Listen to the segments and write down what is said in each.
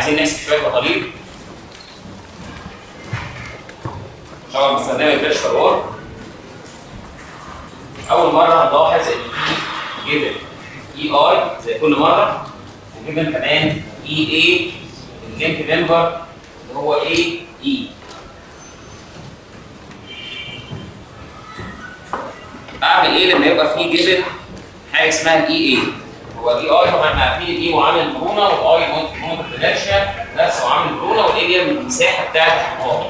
عايزين نحسب شويه مطالب طبعا بنستخدم الفيرشوال وورد اول مره هنلاحظ ان في جيفن اي اي زي كل مره وجيفن كمان اي اي اللينك ممبر اللي هو اي اي اعمل ايه لما يبقى في جيفن حاجه اسمها الاي اي هو الاي اي طبعا احنا عارفين الاي معامل مرونه والاي مومنت انرشيا نفس معامل مرونه والاي دي المساحه بتاعت الحمار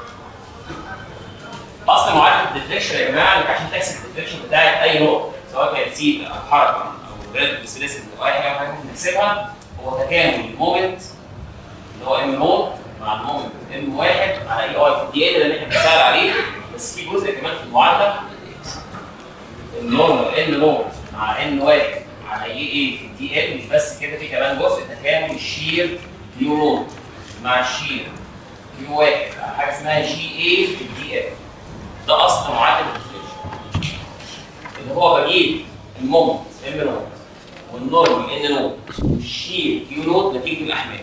اصل معادله الديفليكشن يا جماعه انك عشان تحسب الديفليكشن بتاعت اي نقطه سواء كانت سيت او حركه او ريلاتيف ديسبيسمنت او اي حاجه ممكن نحسبها هو تكامل المومنت اللي هو ام نوت مع المومنت ام واحد على اي اي في الدي ال اللي احنا بنشتغل عليه بس في جزء كمان في المعادله النورمال ان نوت مع ان واحد على اي اي في الدي ال مش بس كده في كمان جزء تكامل الشير كيو نوت مع الشير كيو واحد على حاجه اسمها جي اي في الدي ال ده اصل معادله الديفليكشن اللي هو بجيب المومنت ام نوت والنورمال ان نوت والشير كيو نوت نتيجه الاحمال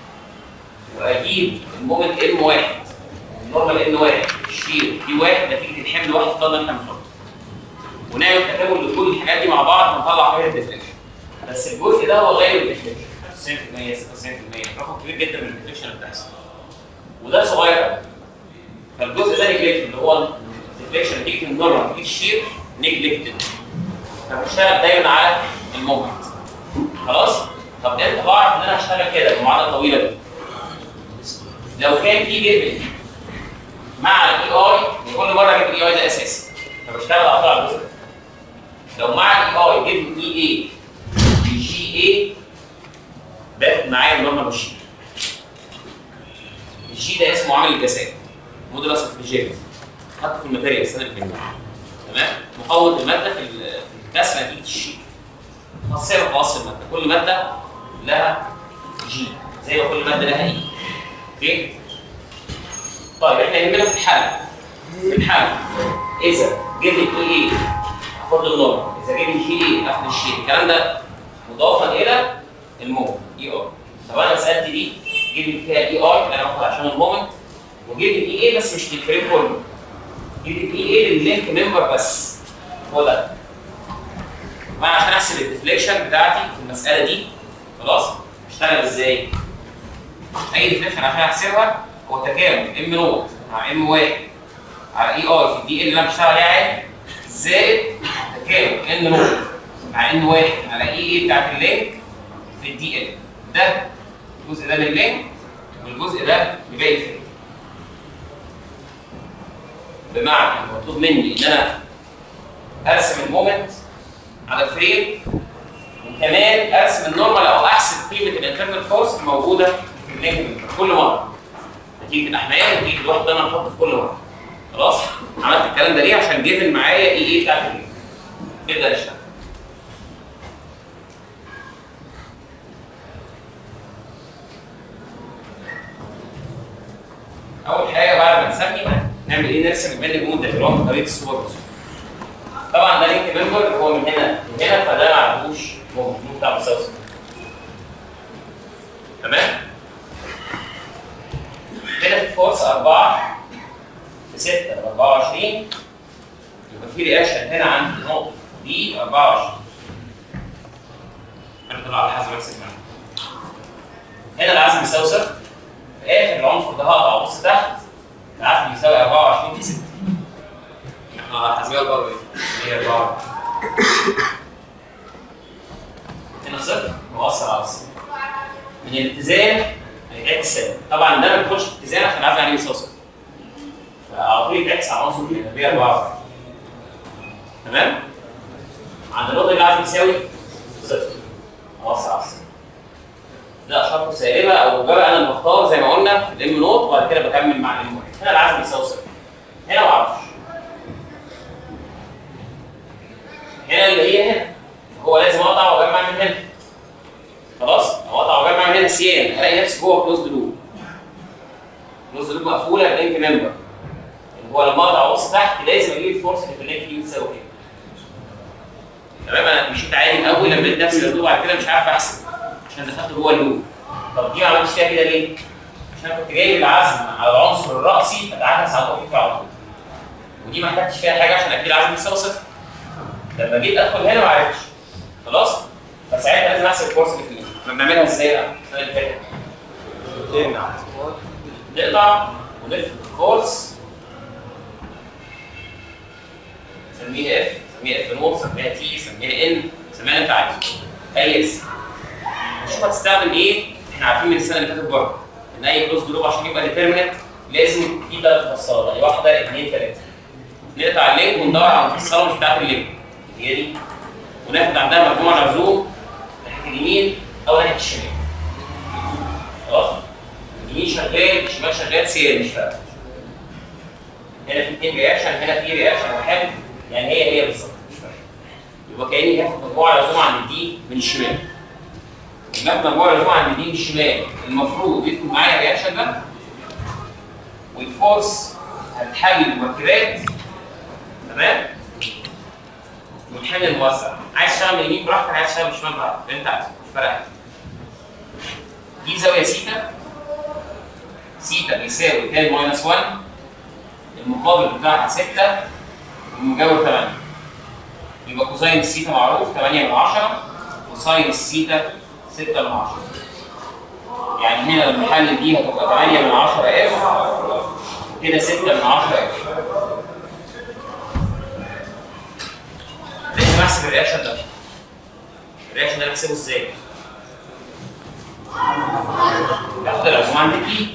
واجيب المومنت ام واحد والنورمال ان واحد والشير كيو واحد نتيجه الحمل واحد طن احنا بنحطه ونعمل تكامل لكل الحاجات دي مع بعض ونطلع فيها الديفليكشن بس الجزء ده هو غير الديفليكشن 95% 96% رقم كبير جدا من الديفليكشن اللي بتحصل وده صغير قوي فالجزء ده نيجلكت اللي هو الديفليكشن نتيجه النورمال نتيجه الشير نيجلكتد فبشتغل دايما على المومنت خلاص طب امتى بعرف ان انا هشتغل كده بالمعادله الطويله دي لو كان في جيفن مع الاي اي وكل مره اجيب الاي اي ده اساسي فبشتغل اقطع الجزء ده لو مع الاي اي جيفن اي اي جي اي باخد معايا النورمال والشير الجي ده اسمه عامل الجسام مودولاس اوف ريجيديتي حتى في الماتيريال السنه اللي فاتت تمام مقوض الماده في ال- في الكسره نتيجه الشيء خاصيه خواص الماده كل ماده لها جي زي ما كل ماده لها اي اوكي طيب احنا يهمنا في الحل في الحل اذا جبت اي اي اخد النور اذا جبت جي اي اخد الشيء الكلام ده مضافا الى المومنت اي اي طب انا مسالتي دي جبت فيها الاي اي اللي انا باخد عشان المومنت وجيب الاي اي بس مش للفريم كله جيب الاي اي لللينك ممبر بس هو ده وانا عشان احسب الديفليكشن بتاعتي في المساله دي خلاص اشتغل ازاي؟ اي ديفليكشن عشان احسبها هو تكامل ام نوت مع ام واحد على اي اي في الدي ال اللي انا بشتغل عليها عادي زائد تكامل ان نوت مع ان واحد على اي اي بتاعت اللينك في الدي ال ده الجزء ده من اللينك والجزء ده لباقي الفريم بمعنى المطلوب مني ان انا ارسم المومنت على الفريم وكمان ارسم النورمال او احسب قيمه الانترنال فورس الموجوده في اللينك كل مره نتيجه الاحمال نتيجه الوحده اللي انا هحطه في كل مره خلاص عملت الكلام ده ليه عشان جيفن معايا اي اي بتاعت اللينك نبدا نشتغل اول حاجه بعد ما نسمي نعمل ايه نرسم الميل جمود ده اللي هو من طريقه الصور بوزيشن. طبعا ده لينك ممبر هو من هنا من هنا فده ما عندوش موجود بتاع مسلسل تمام كده في فورس 4 في 6 ب 24 يبقى في رياكشن هنا عند نقطه دي 24 انا طلع على حسب اكسب معاك هنا العزم يساوي صفر في اخر العنصر ده هقطع بص تحت العزم يساوي 24 في 6 احنا حاسبيها بره ايه؟ هي 4 هنا صفر مؤثر على الصفر من الاتزان هيتعكس سالب طبعا ده ما بيدخلش في اتزان عشان العزم عليه يساوي صفر فعلى طول يتعكس على عنصر هنا اللي هي 4 تمام؟ عند النقطه اللي العزم يساوي صفر مؤثر على الصفر لا شرطه سالبه او موجبه انا اللي بختار زي ما قلنا في الام نوت وبعد كده بكمل مع الام واحد هنا العزم يساوي صفر هنا ما اعرفش هنا اللي هي هنا هو لازم اقطع واجمع من هنا خلاص او اقطع واجمع من هنا سيان الاقي نفسي جوه كلوزد لوب كلوزد لوب مقفوله بلينك ممبر اللي هو لما اقطع وابص تحت لازم اجيب الفورس اللي في اللينك دي بتساوي كام تمام انا مشيت عادي الاول لما لقيت نفسي مزنوق بعد كده مش عارف احسب عشان دخلت جوه اللوب طب دي ما عملتش فيها كده ليه؟ عشان كنت جايب العزم على العنصر الرأسي فتعكس على الأفقي على طول ودي ما احتاجتش فيها حاجه عشان اكيد العزم يساوي صفر لما جيت ادخل هنا ما عرفتش خلاص فساعتها لازم احسب الفورس اللي في النص احنا بنعملها ازاي بقى؟ السنه اللي فاتت نقطع ونلف الفورس سميها اف سميها اف نوت سميها تي سميها ان سميها اللي انت عايزه اي اسم شوف هتستخدم ايه احنا عارفين من السنه اللي فاتت برضه ان اي كلوز جروب عشان يبقى ديترمينت لازم في ثلاث مفصلات يعني واحده اثنين ثلاثه نقطع اللينك وندور على المفصله مش بتاعت اللينك هي دي وناخد عندها مجموعه العزوم ناحيه اليمين او ناحيه الشمال خلاص اليمين شغال الشمال شغال سير مش فارقه هنا في اثنين رياكشن هنا في رياكشن واحد يعني هي هي بالظبط مش فارقه يبقى كاني هاخد مجموعه العزوم عند دي من الشمال لما اخد مجموعه العزوم عند دي من الشمال المفروض يدخل معايا الرياكشن ده والفورس هتحل المركبات تمام منحنى موسع عايز تشتغل من اليمين براحتك عايز تشتغل من الشمال براحتك اللي انت عايزه مش فارقه حاجة. دي زاويه سيتا سيتا بيساوي تان ماينس 1 المقابل بتاعها 6 والمجاور 8 يبقى كوزين السيتا معروف 8 من 10 وساين السيتا 6 من 10 يعني هنا لما نحلل دي هتبقى 8 من 10 اف كده 6 من 10 اف لازم احسب الرياكشن ده الرياكشن ده بحسبه ازاي؟ باخد العزوم عند البي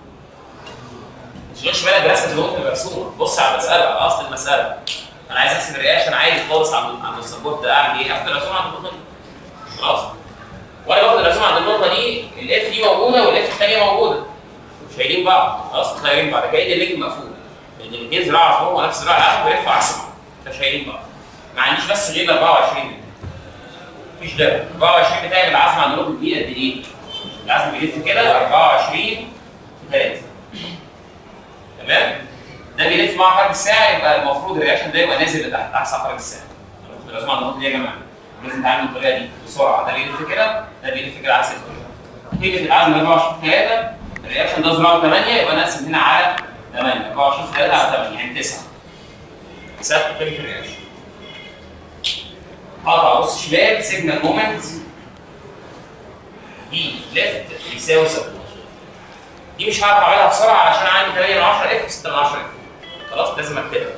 ما تشغلش بالك برسمه النقطه المرسومه بص على المساله على اصل المساله انا عايز احسب الرياكشن عادي خالص عند عند السبورت ده اعمل ايه؟ اخد العزوم عند النقطه دي خلاص وانا باخد العزوم عند النقطه دي الاف دي موجوده والاف الثانيه موجوده شايلين بعض خلاص متخيلين بعض كأن اللينك مقفول لان الاثنين ذراع عصبهم ونفس ذراع الاخر بيلفوا عكس بعض فشايلين بعض ما عنديش بس غير 24 مفيش ده 24 بتاعي بالعزم عند نقطه دي قد ايه؟ العزم بيلف كده 24 في 3 تمام؟ ده بيلف مع عقرب الساعه يبقى المفروض الرياكشن ده يبقى نازل لتحت عكس عقرب الساعه باخد العزوم عند النقطه دي يا جماعه لازم نتعامل بالطريقه دي بسرعه ده بيلف كده ده بيلف كده عكس الطريقه قيمه العزم 24 في 3 الرياكشن ده ذراعه 8 يبقى نقسم هنا على 8 24 في 3 على 8 يعني 9 حساب قيمه الرياكشن قطع بص شمال سيجنال مومنت دي ليفت بيساوي 6 دي مش هعرف اعملها بسرعه علشان عندي 8 من 10 اف 6 من 10 اف خلاص لازم اكتبها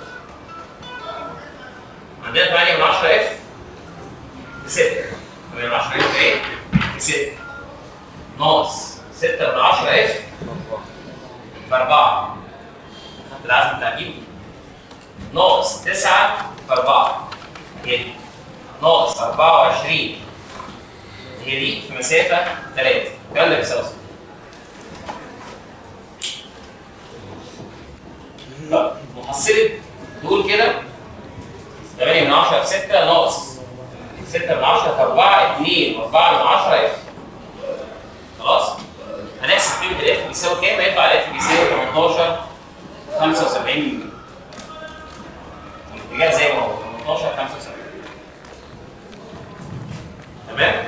عندنا 8 من 10 اف في 6 8 من 10 اف ايه؟ في 6 ناقص 6 من 10 اف في 4 خدت العزم بتاع دي ناقص 9 في 4 هي دي ناقص 24 هي دي في مسافه 3 الكلام ده بيساوي صفر. طب محصله دول كده 8 من 10 في 6 ناقص 6 من 10 في 4 2 و4 من 10 اف خلاص هنحسب قيمه الاف بيساوي كام هيطلع الاف بيساوي 18 75 مللي الاتجاه زي ما هو 18 75 تمام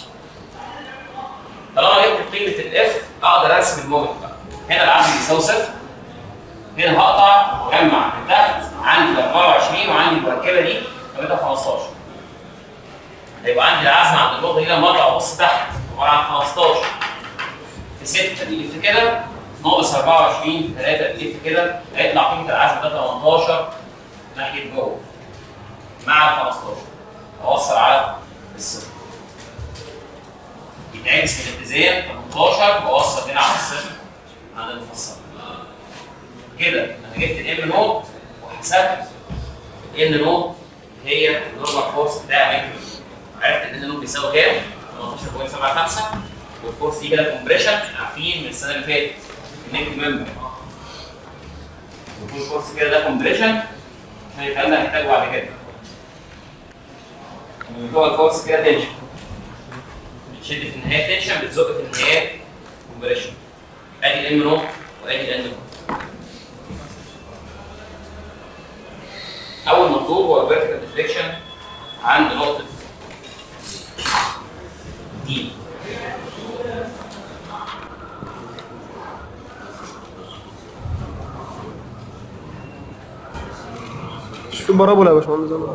طالما جبت قيمه الاف اقدر ارسم المومنت بقى هنا العزم بيساوي صفر هنا هقطع واجمع من تحت عندي 24 وعندي المركبه دي قيمتها 15 هيبقى عندي العزم عند النقطه دي لما اطلع ابص تحت عباره عن 15 في 6 دي في كده ناقص 24 في 3 دي في كده هيطلع قيمه العزم ده 18 ناحيه جوه مع ال 15 اوصل على الصفر يتعكس من الاتزان 18 بوصل هنا على الصفر عند المفصل كده انا جبت الام نوت وحسبت الان نوت هي النورمال فورس بتاع ميكرو عرفت ان الان نوت بيساوي كام؟ 18.75 والفورس دي كده كومبريشن عارفين من السنه اللي فاتت النيك ممبر وكل فورس كده ده كومبريشن عشان يبقى لنا نحتاجه بعد كده من جوه الفورس كده تنشن بتشد في النهايه تنشن بتزق في النهايه كومبريشن ادي الام نوت وادي الان نوت اول مطلوب هو الفيرتيكال ديفليكشن عند نقطه دي في بارابولا يا باشمهندس أنا.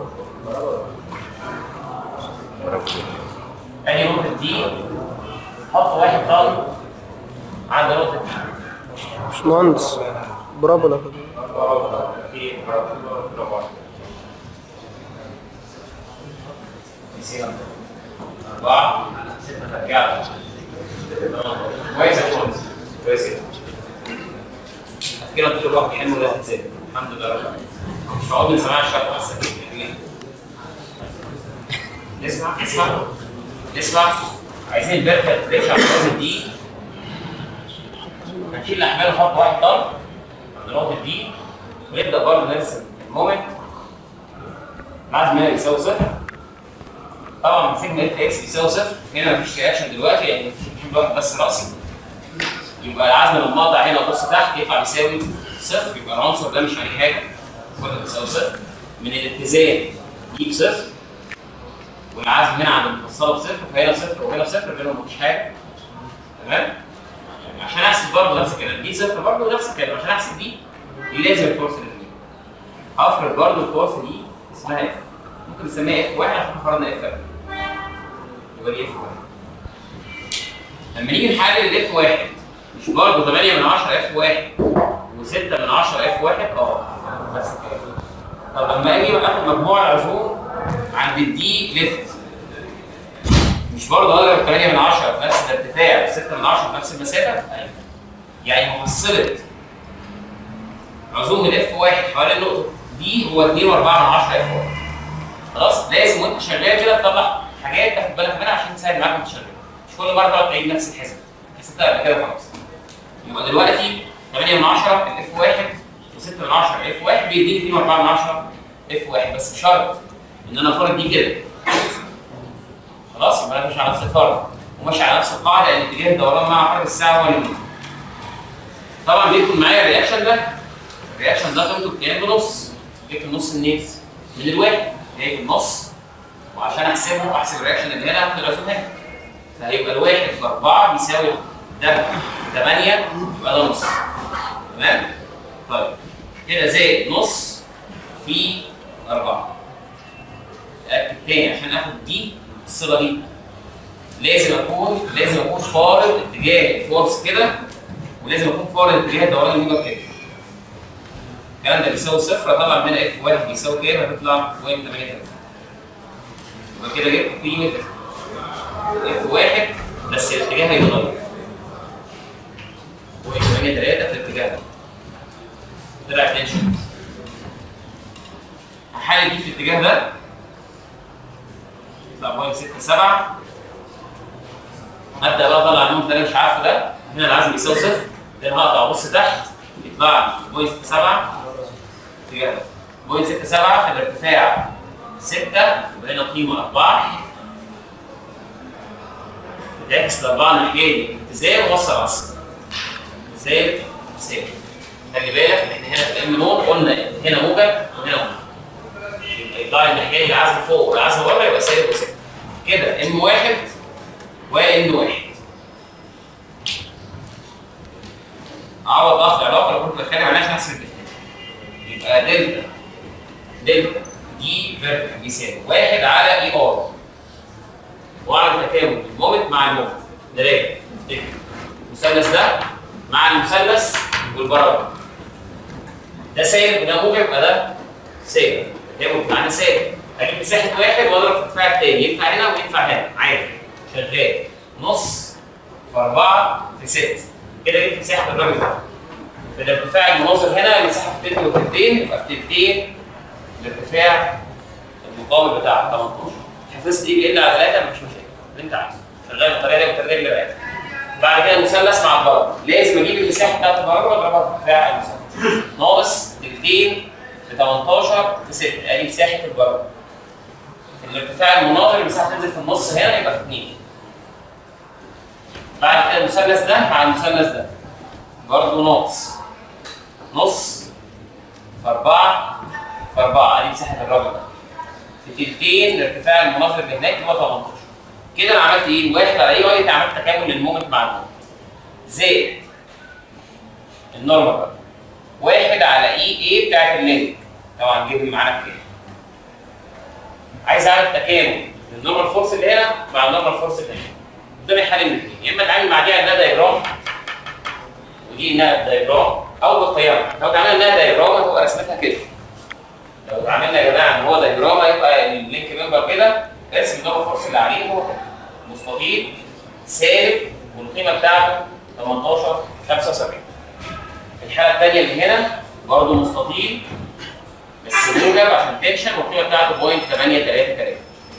ادي نقطه دي حط واحد طن عند نقطه دي باشمهندس بارابولا في برافو عليك. يصير أربعة ستة ترجع كويس يا باشمهندس كويس كده كده قلت له واحد حلو ولا تتساب الحمد لله رب العالمين مش هقعد من سماع الشرح بس يعني نسمع نسمع نسمع عايزين البركه تريش على الراجل دي هنشيل الاحمال ونحط واحد طن عند نقطه دي ونبدا برضه نرسم المومنت لازم هنا يساوي صفر طبعا سيجما اف اكس بيساوي صفر هنا مفيش رياكشن دلوقتي يعني مفيش واحد بس راسي يبقى العزم المقاطع هنا بص تحت يطلع بيساوي صفر يبقى العنصر ده مش عليه حاجه كله بيساوي صفر من الاتزان يجيب صفر والعزم هنا عند المفصله بصفر فهنا صفر وهنا صفر بينهم مفيش حاجه تمام عشان احسب برضه نفس الكلام دي صفر برضه نفس الكلام عشان احسب دي دي لازم الفورس الاثنين هفرض برضه الفورس دي اسمها اف ممكن نسميها اف واحد عشان فرضنا اف قبل يبقى دي اف واحد لما نيجي نحلل الاف واحد مش برضه 8 من 10 اف واحد و6 من 10 اف واحد اه بس كده طب لما اجي اخد مجموع العزوم عند الدي ليفت مش برضه اضرب 8 من 10 في نفس الارتفاع 6 من 10 في نفس المسافه أيوة. يعني محصله عزوم الاف واحد حوالين النقطه دي هو 2 و4 من 10 اف واحد خلاص لازم وانت شغال كده تطلع حاجات تاخد بالك منها عشان تساعد معاك وانت شغال مش كل مره تقعد تعيد نفس الحساب حسبتها قبل كده خلاص يبقى دلوقتي 8 من 10 الاف واحد و6 من 10 اف واحد بيديني 2 و4 من 10 اف واحد بس بشرط ان انا فارض دي كده خلاص يبقى انا ماشي على نفس الفرض وماشي على نفس القاعده لان اتجاه الدوران مع حركه الساعه هو اللي بيجي. طبعا بيدخل معايا الرياكشن ده الرياكشن ده قيمته بكام بنص جبت النص منين؟ من الواحد جاي في النص وعشان احسبه احسب الرياكشن اللي هنا اخد العزوم هنا فهيبقى الواحد في 4 بيساوي ده 8 يبقى ده نص تمام؟ طيب كده زائد نص في 4 اتاكد تاني عشان اخد دي الصله دي لازم اكون لازم اكون فارض اتجاه الفورس كده ولازم اكون فارض اتجاه الدوران الموجب كده الكلام ده بيساوي صفر طبعا هنا اف واحد بيساوي كام هتطلع 0.83 يبقى كده جبت قيمه اف واحد بس الاتجاه هيتغير 0.83 في الاتجاه ده طلع تنشن هحاول دي في الاتجاه ده يطلع 0.67 ابدا بقى اطلع النوم ده انا مش عارفه ده هنا العزم يساوي صفر ده هقطع ابص تحت يطلع لي 0.67 اتجاه ده 0.67 في الارتفاع 6 وهنا قيمه 4 بتعكس الاربعه الناحيه دي اتزان ووصل عصر اتزان سالب خلي بالك احنا هنا في الام نور قلنا هنا موجب وهنا موجب يبقى يطلع لي الناحيه دي العزم فوق والعزم بره يبقى سالب وسالب كده ام واحد وان واحد اعوض بقى في العلاقه اللي كنت بتكلم عليها عشان احسب الاثنين يبقى دلتا دلتا دي فيرتيكال بيساوي واحد على اي ار واعمل تكامل المومنت مع المومنت نراجع نفتكر المثلث ده مع المثلث والبرامج ده سالب وده موجب يبقى ده سالب تكامل معناه سالب اجيب مساحه واحد واضرب في الارتفاع التاني ينفع هنا وينفع هنا عادي شغال نص في 4 في 6 كده جبت مساحه الراجل ده في الارتفاع المناظر هنا المساحه في تلت وتلتين يبقى في تلتين الارتفاع المقاوم بتاعك 18 حفظت ايه بيقل على 3 مفيش مشاكل اللي انت عايزه شغال بالطريقه دي والطريقه اللي بعدها بعد كده المثلث مع البرد لازم اجيب المساحه بتاعت البرد واضربها في ارتفاع المثلث ناقص تلتين في 18 في 6 ادي مساحه البرد في الارتفاع المناظر المساحه تنزل في النص هنا يبقى في 2 بعد كده المثلث ده مع المثلث ده برضه ناقص نص في 4 في 4 ادي مساحه الرجل ده في تلتين ارتفاع المناظر اللي هناك يبقى 18 كده انا عملت ايه؟ واحد على ايه واحد عملت تكامل للمومنت مع المومنت زائد النورمال بقى واحد على اي اي بتاعت اللينك طبعا جيب معانا بكام؟ عايز اعمل تكامل للنورمال فورس اللي هنا مع النورمال فورس اللي هنا قدامي حل من الاثنين يا اما اتعامل مع دي انها دايجرام ودي انها دايجرام او بالقيامه لو اتعاملنا انها دايجرام هتبقى رسمتها كده لو اتعاملنا يا جماعه ان هو دايجرام هيبقى اللينك ممبر كده ارسم النورمال فورس اللي عليه هو كده. مستطيل سالب والقيمه بتاعته 18 75 في الحاله الثانيه اللي هنا برضه مستطيل بس موجب عشان تنشن والقيمه بتاعته 0.833 اللي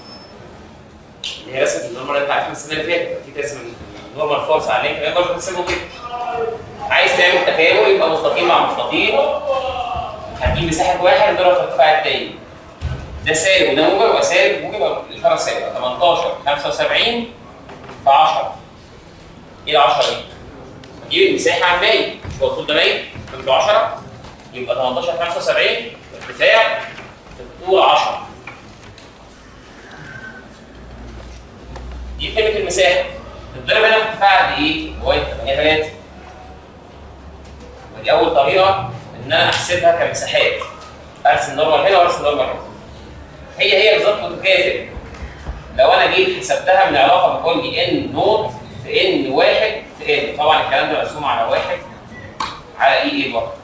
هي رسمه النورمال اللي انت عارفها السنه اللي فاتت اكيد رسم النورمال فورس على اللينك ممبر بترسمه كده عايز تعمل تكامل يبقى مستطيل مع مستطيل هتجيب مساحه واحد نضرب في ارتفاع التاني ده سالب وده موجب يبقى سالب موجب يبقى الاشاره سالب 18 75 في 10 ايه ال 10 دي؟ هتجيب المساحه على 100 مش هو الطول ده 100 ضرب 10 يبقى 18 75 ارتفاع في الطول 10 دي قيمه المساحه تتضرب هنا في ارتفاع قد ايه؟ 0.83 ودي اول طريقه ان انا احسبها كمساحات ارسم نورمال هنا وارسم نورمال هنا هي هي بالظبط متكافئ لو انا جيت حسبتها من علاقه بقول لي ان نوت في ان واحد في ان طبعا الكلام ده مرسوم على واحد على اي اي برضه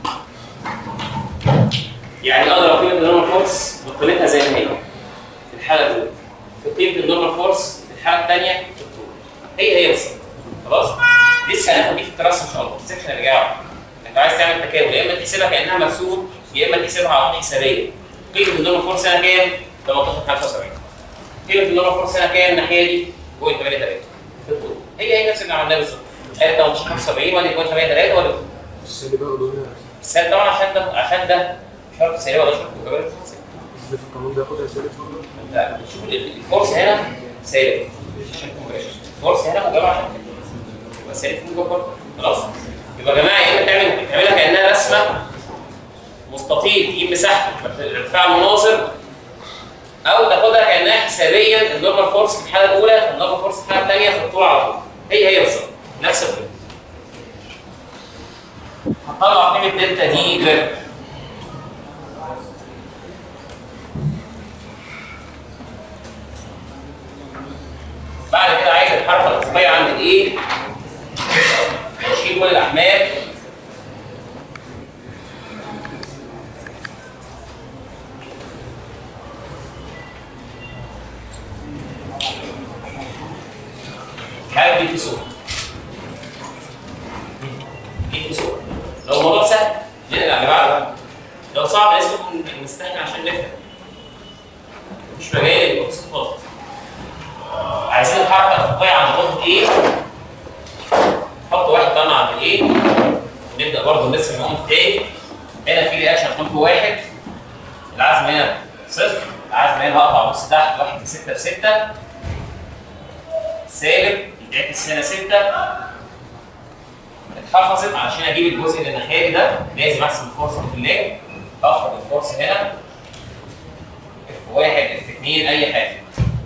يعني اقدر اقيم النورمال فورس بقيمتها زي ما هي في الحاله الاولى في قيمه النورمال فورس في الحاله الثانيه في الطول هي هي بالظبط خلاص لسه هناخد دي في الدراسه ان شاء الله في السكشن اللي جاي انت عايز تعمل تكامل يا اما تحسبها كانها مرسوم يا اما تحسبها على حسابيه قيمه النورمال فورس هنا كام؟ 18 75 قيمه النورمال فورس هنا كام الناحيه دي؟ 0.83 في الطول هي هي نفس اللي عملناه بالظبط ادي 18 75 وادي 0.83 وادي بس اللي بياخدوا هنا السالب طبعا عشان ده عشان ده شرط سالب ولا شرط موجب ولا شرط سالب اللي في القانون بياخدها سالب انت بتشوف ال- الفورس هنا سالب عشان موجب الفورس هنا موجب عشان يبقى سالب في موجب برضه خلاص يبقى يا جماعه يا اما تعمل تعملها كانها رسمه مستطيل تجيب مساحته ارتفاع المناظر او تاخدها كانها حسابيا النورمال فورس في الحاله الاولى النورمال فورس في الحاله الثانيه في الطول على طول هي هي بالظبط نفس القيمه هطلع قيمه دلتا دي جرام بعد كده عايز الحركه الافقيه عند الايه؟ اشيل كل الاحمال عارف دي في صوره دي في صوره لو الموضوع سهل ننقل على بعض لو صعب لازم نكون نستحمل عشان نفهم مش مجال يبقى بسيط خالص عايزين الحركه الافقيه عند نقطه ايه نحط واحد طن عند الايه ونبدا برضه نرسم نقطه تاني هنا في رياكشن قيمته واحد العزم هنا صفر العزم هنا هقطع بص تحت واحد في 6 في 6 سالب يتعكس هنا 6 اتحفظت علشان اجيب الجزء اللي ناحيتي ده لازم احسب الفورس في الليل افرض الفورس هنا اف واحد اف 2 اي حاجه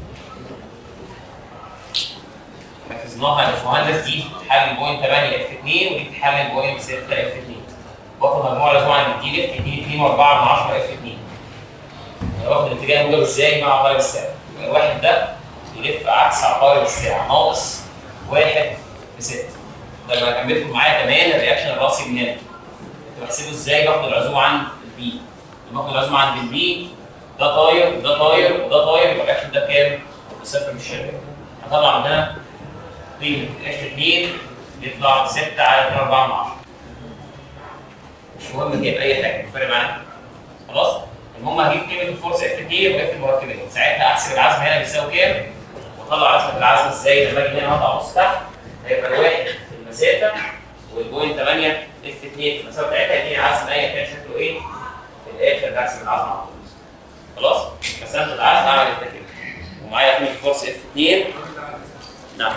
حفظناها يا باشمهندس دي بتحلل بوينت 8 اف 2 ودي بتحلل بوينت 6 اف 2 باخد مجموعه لازم عن دي ليفت دي 2 و4 من 10 اف 2 انا باخد الاتجاه الموجب ازاي مع عقارب الساعه يبقى الواحد ده يلف عكس عقارب الساعه ناقص 1 في 6 لما كملتوا معايا كمان الرياكشن الراسي من هنا كنت بحسبه ازاي باخد العزومه عند البي لما باخد العزومه عند البي ده طاير وده طاير وده طاير يبقى الرياكشن ده كام؟ صفر مش شغال هطلع عندنا قيمه اف 2 يطلع 6 على 2 4 من 10 مش مهم نجيب اي حاجه مش فارق معانا خلاص المهم هجيب قيمه الفورس اف 2 وقيمه المركبين ساعتها احسب العزم هنا بيساوي كام واطلع عزمه العزم ازاي لما اجي هنا اقطع نص تحت هيبقى الواحد في المسافه والبوينت 8 اف 2 في المسافه بتاعتها يديني عزم ايا كان شكله ايه في الاخر هحسب العزم على طول خلاص مسافه العزم اعمل التكامل ومعايا قيمه الفورس اف 2 نعم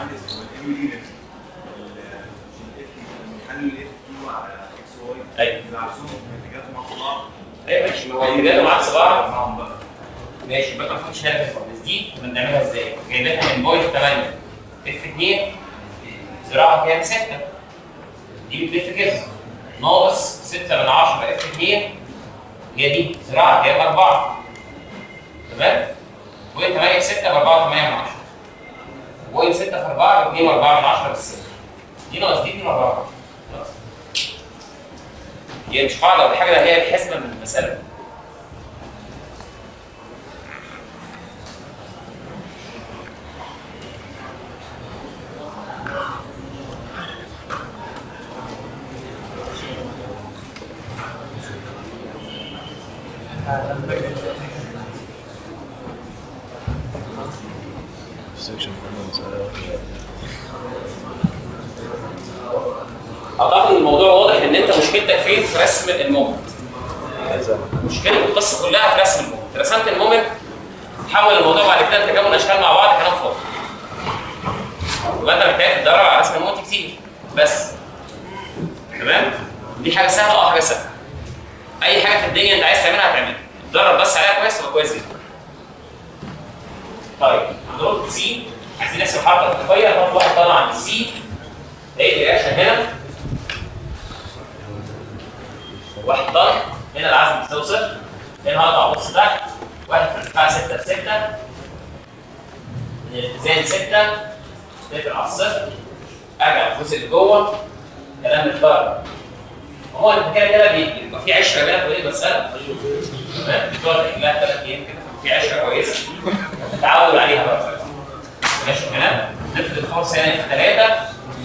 ايوه ايوه ماشي ما هو اتجاهه مع الصباع ماشي بقى ما فيش هنا بس دي بنعملها ازاي؟ جايبينها من بوينت 8 اف 2 زراعه كام 6 دي بتلف كده ناقص 6 من 10 اف 2 هي دي زراعه كام 4 تمام؟ بوينت 8 في 6 ب 4 8 من 10 بوينت 6 في 4 ب 2 و4 من 10 بس دي ناقص دي 2 و4 خلاص هي مش قاعده ولا حاجه ده هي الحسبه من المساله سكشن المسألة اعتقد ان الموضوع واضح ان انت مشكلتك فين في رسم المومنت مشكله القصه كلها في رسم المومنت رسمت المومنت تحول الموضوع بعد كده لتكون اشكال مع بعض كلام فاضي يبقى انت محتاج تتدرب على رسم المومنت كتير بس تمام دي حاجه سهله اه حاجه سهله اي حاجه في الدنيا انت عايز تعملها هتعملها اتدرب بس عليها كويس تبقى كويس جدا طيب عند نقطه سي عايزين نحسب الحركه الافقيه نحط واحد طالع عند سي ايه رياكشن هنا واحد ضغط هنا العزم بيساوي صفر هنا هقطع نص تحت واحد في ارتفاع 6 في 6 من الاتزان 6 تقفل على الصفر ارجع الجزء اللي جوه كلام مش بره هو انت كده كده بيبقى في عشره بينك وبين المساله تمام بتقعد لها ثلاث ايام كده في عشره كويسه تتعود عليها بقى ماشي الكلام نفرض الفرصه هنا في 3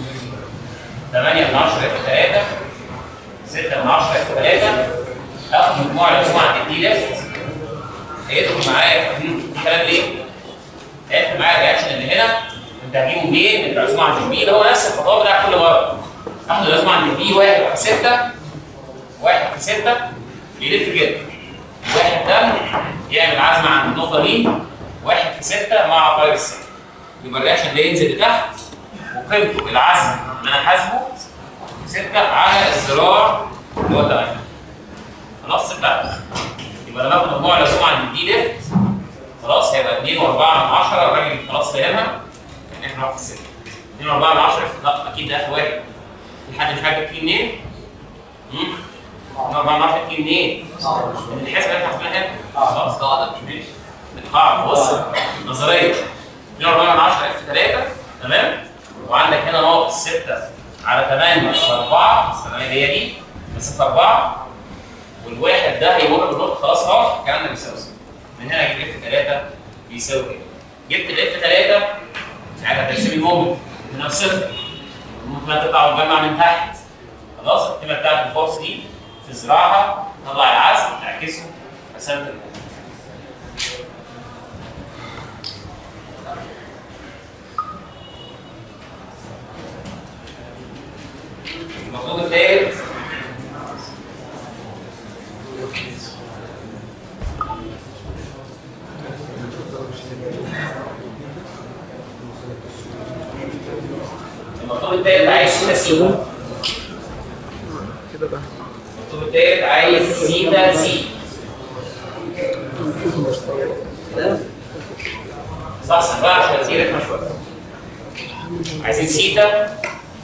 8 من 10 في 3 6 من 10 في 3 اخد مجموع العزومه عند الدي ليفت هيدخل معايا الكلام ليه؟ هيدخل معايا الرياكشن اللي هنا انت هتجيبه منين؟ من العزومه عند البي اللي هو نفس الخطوات بتاع كل مره اخد العزومه عند البي 1 في 6 1 في 6 يلف كده واحد ده يعمل عزمه عند النقطه دي 1 في 6 مع عقارب السنه يبقى الرياكشن ده ينزل لتحت وقيمته العزم اللي انا حاسبه 6 على الذراع اللي هو 8 خلاص بقى يبقى لما اخد مجموع العزوم عند الدي ليفت خلاص هيبقى 2 و4 من 10 الراجل خلاص فاهمها يعني احنا نروح في السته 2 و4 من 10 لا اكيد ده اخر واحد في حد مش عارف يجيب منين؟ امم 2 و4 من 10 تجيب منين؟ من الحسبه اللي احنا حاسبينها هنا خلاص قاعده مش ماشي القاعده بص نظريه 2 و4 من 10 اف 3 تمام وعندك هنا ناقص 6 على 8 في 4 الثمانيه هي دي بس في 4 والواحد ده هيمر بالنقطه خلاص اهو الكلام ده بيساوي صفر من هنا اجيب اف 3 بيساوي ايه؟ جبت الاف 3 ساعتها ترسم المومنت هنا بصفر ممكن تطلع وتجمع من تحت خلاص القيمه بتاعت الفورس دي في ذراعها طلع العزم تعكسه رسمت المومنت المفروض الثالث المطلوب الثالث عايز سيتا سي كده بقى المطلوب الثالث عايز سيتا سي صح صح بقى عشان دي رخمه شويه عايزين سيتا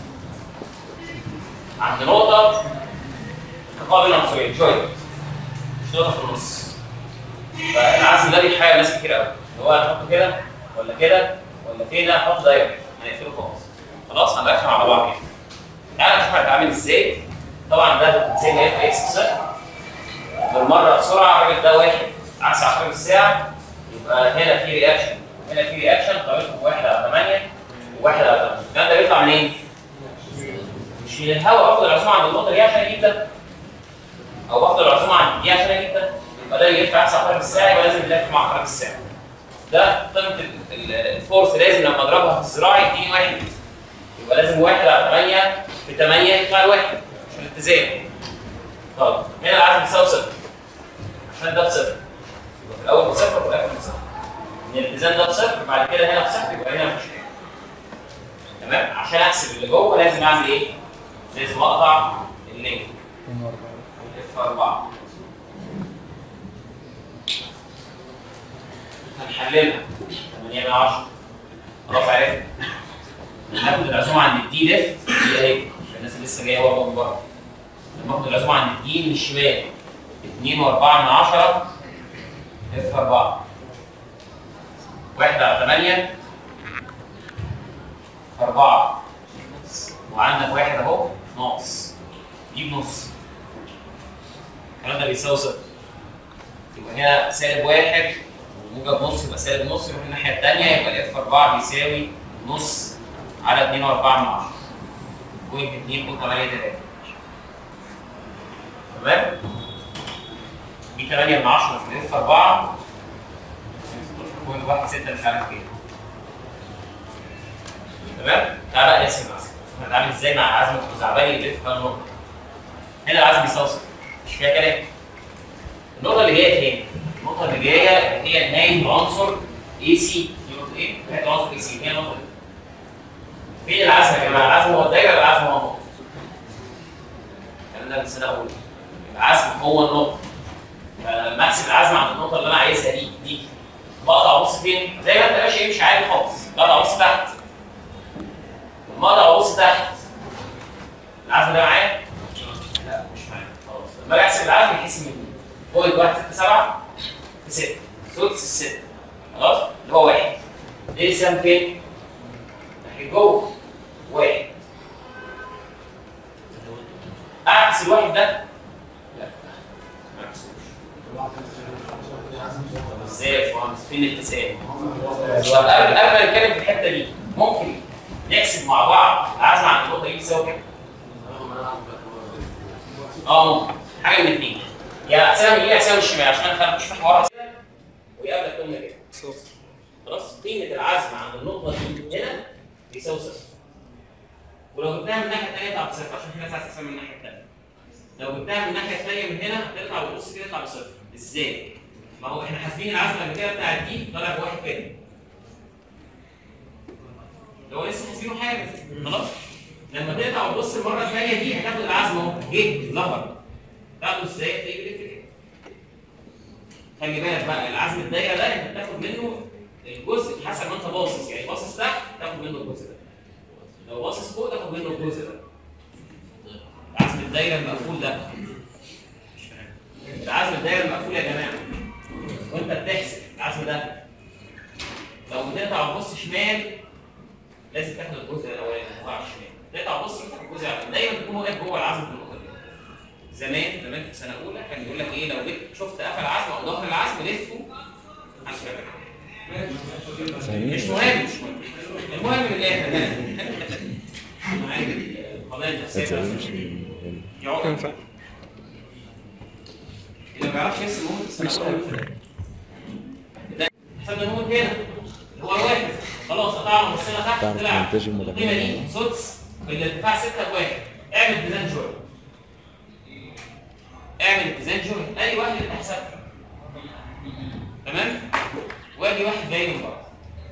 عند نقطه تقابل عنصرين جوينت مش نقطه في النص فالعزم ده بيحير ناس كتير قوي اللي هو هنحطه كده ولا كده ولا فين هنحط دايره هنقفله خالص خلاص هنركب على بعض كده تعالى نشوف هنتعامل ازاي طبعا ده زي ما هي في اكس صفر بالمره بسرعه الراجل ده واحد عكس عقارب الساعه يبقى هنا في رياكشن هنا في رياكشن قيمته بواحد على 8 وواحد على 8 الكلام ده بيطلع منين؟ مش من الهواء باخد العزومه عند النقطه دي عشان اجيب ده او باخد العزومه عند دي عشان اجيب ده يبقى ده يلف عكس عقارب الساعه يبقى لازم يلف مع عقارب الساعه ده قيمه ال- ال- الفورس لازم لما اضربها في الذراع يديني واحد يبقى لازم واحد على 8 في 8 يطلع الواحد عشان الاتزان طيب هنا العزم بيساوي صفر عشان ده بصفر يبقى في الاول بصفر وفي الاخر بصفر ان الاتزان ده بصفر بعد كده هنا بصفر يبقى هنا مفيش حاجه تمام عشان احسب اللي جوه لازم اعمل ايه؟ لازم اقطع اللينك اف 4 هنحللها 8 من 10 خلاص عرفت هاخد العزومه عند الدي ليفت دي اهي عشان الناس اللي لسه جايه ورا من بره لما اخد العزومه عند الدي من الشمال 2 و4 من 10 اف 4 واحد على 8 4 وعندك واحد اهو ناقص جيب نص الكلام ده بيساوي صفر يبقى هنا سالب واحد وموجب نص يبقى سالب نص يروح الناحيه الثانيه يبقى الاف 4 بيساوي نص على 2.4 من 10 بوينت 2 بوينت 8 3 تمام دي 8 من 10 في الاف 4 بوينت 1 6 مش عارف كام تمام تعالى بقى نقسم العزم هنتعامل ازاي مع عزم الخزعبلي اللي في النقطه هنا العزم بيساوي صفر مش فيها كلام النقطه اللي جايه فين؟ النقطه اللي جايه هي نهايه عنصر اي سي دي نقطه ايه؟ نهايه عنصر اي سي هي النقطه دي فين العزم يا جماعه؟ العزم هو الدايره ولا العزم هو النقطه؟ الكلام ده من سنه اولى العزم هو النقطه فلما احسب العزم عند النقطه اللي انا عايزها دي دي بقطع ابص فين؟ زي ما انت ماشي امشي عادي خالص بقطع ابص تحت لما اقطع ابص تحت العزم ده معايا؟ لا مش معايا خلاص لما اجي احسب العزم يحسب من بوينت 1 6 7 في 6 سدس الستة خلاص اللي هو واحد ليه يساهم فين؟ ناحية جوه واحد اعكس الواحد ده؟ لا ما اعكسوش طب ازاي يا باشمهندس فين الاتساق؟ طب قبل قبل ما نتكلم في الحته دي ممكن نحسب مع بعض العزم عن النقطه دي يساوي كام؟ اه ممكن حاجه من الاثنين يا احسبها من اليمين احسبها من الشمال عشان انا مش فاهم ورا كده ويقابلك قلنا كده خلاص قيمه العزم عند النقطه دي هنا بيساوي صفر ولو جبتها من الناحيه الثانيه يطلع بصفر عشان في ناس عايزه تحسبها من الناحيه الثانيه لو جبتها من الناحيه الثانيه من هنا هتطلع بالنص كده يطلع بصفر ازاي؟ ما هو احنا حاسبين العزم قبل كده بتاع دي طالع بواحد تاني لو لسه حاسبينه حاجه خلاص لما تقطع وتبص المره الثانيه دي هتاخد العزم اهو جه ظهر تاخده ازاي؟ تلاقيه بيلف كده خلي بالك بقى العزم الدايره ده انت بتاخد منه الجزء حسب ما انت باصص يعني باصص تحت تاخد منه الجزء ده لو باصص فوق تاخد منه الجزء ده عزم الدايره المقفول ده مش فاهم العزم الدايره المقفول يا جماعه وانت بتحسب العزم ده لو بتقطع وتبص شمال لازم تاخد الجزء الاولاني هو على الشمال تقطع وتبص تاخد الجزء الاولاني دايما تكون واقف جوه العزم في النقطه دي زمان زمان في سنه اولى كان يقول لك ايه لو جيت شفت قفل عزم او ظهر العزم لفه على الشمال مش مهم مش مهم المهم من الاخر معاك القضايا النفسيه يقعد اللي ما بيعرفش يرسم مومنت سنه اولى ده حسبنا المومنت هنا اللي هو واحد خلاص قطعنا بصينا تحت تعرف طلع تنتجي مدى. القيمه دي سدس بالارتفاع 6 بواحد اعمل ديزاين جوين اعمل اتزان جوين ادي واحد انت حسبته تمام وادي واحد جاي من بره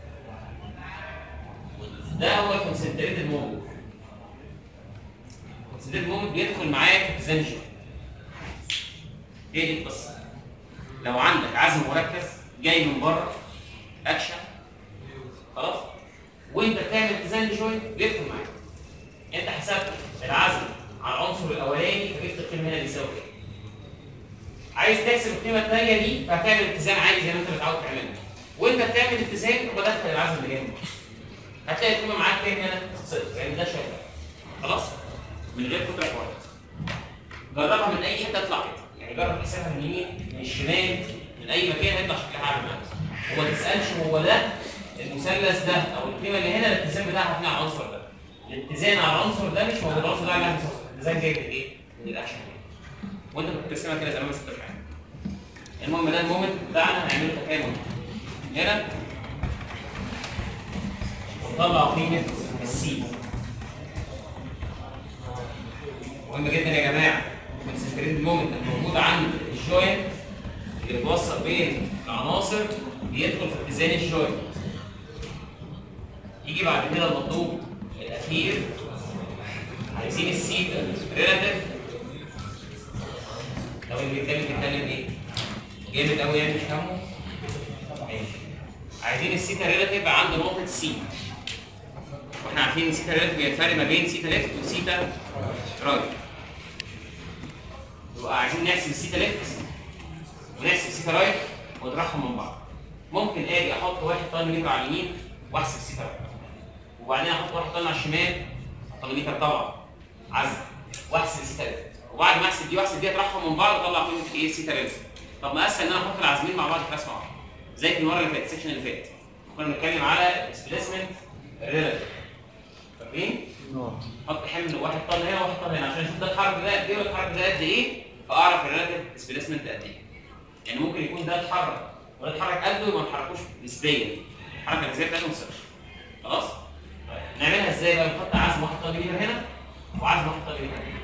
ده هو الكونسنتريتد مومنت الكونسنتريتد مومنت بيدخل معاك في اتزان جوين ايه دي القصه لو عندك عزم مركز جاي من بره اكشن خلاص وانت بتعمل اتزان جوين بيدخل معاك انت حسبت العزم على العنصر الاولاني فجبت القيمه هنا بيساوي ايه عايز تحسب القيمه الثانيه دي فهتعمل اتزان عادي زي ما انت متعود تعملها وانت بتعمل اتزان وبدخل العزم اللي جاي من بره. هتلاقي القيمه معاك كام هنا صفر يعني ده شغال خلاص من غير قطع واحد جربها من اي حته تطلع كده يعني جرب تحسبها من اليمين من الشمال من اي مكان هيطلع شكلها عامل معاك وما تسالش هو ده المثلث ده او القيمه اللي هنا الاتزان بتاعها فين على العنصر ده الاتزان على العنصر ده مش موجود العنصر ده علامه صفر الاتزان جاي من ايه؟ من الاكشن وانت كنت بترسمها كده زمان بس انت مش عارف المهم ده المومنت بتاعنا هنعمله تكامل هنا ونطلع قيمه السي مهم جدا يا جماعه الكونسنتريت مومنت الموجود عند الجوينت اللي بيوصل بين العناصر بيدخل في اتزان الجوينت يجي بعد كده المطلوب الاخير عايزين السيتا ريلاتيف لو اللي بيتكلم بيتكلم ايه؟ جامد قوي يعني مش فاهمه؟ ماشي عايزين السيتا ريلاتيف عند نقطة سي واحنا عارفين ان سيتا ريلاتيف هي الفرق ما بين سيتا ليفت وسيتا رايت يبقى عايزين نحسب السيتا ليفت ونحسب السيتا رايت ونطرحهم من بعض ممكن اجي احط واحد طن متر على اليمين واحسب سيتا وبعدين احط واحد طن على الشمال طن متر طبعا عزم واحسب سيتا ليفت وبعد ما احسب دي واحسب دي اطرحهم من بعض اطلع قيمه ايه سيتا ليفت طب ما اسهل ان انا احط العازمين مع بعض في رسمه واحده زي في المره اللي فاتت السكشن اللي فات كنا بنتكلم على ديسبيسمنت ريلاتيف فاكرين؟ احط حمل واحد طن هنا وواحد طن هنا عشان اشوف ده اتحرك ده قد ايه واتحرك ده قد ايه فاعرف الريلاتيف ديسبيسمنت قد ايه يعني ممكن يكون ده اتحرك وده اتحرك قده وما اتحركوش نسبيا الحركه النسبيه بتاعتهم صفر خلاص؟ طيب نعملها ازاي بقى؟ نحط عزم واحد طن متر هنا وعزم واحد طن متر هنا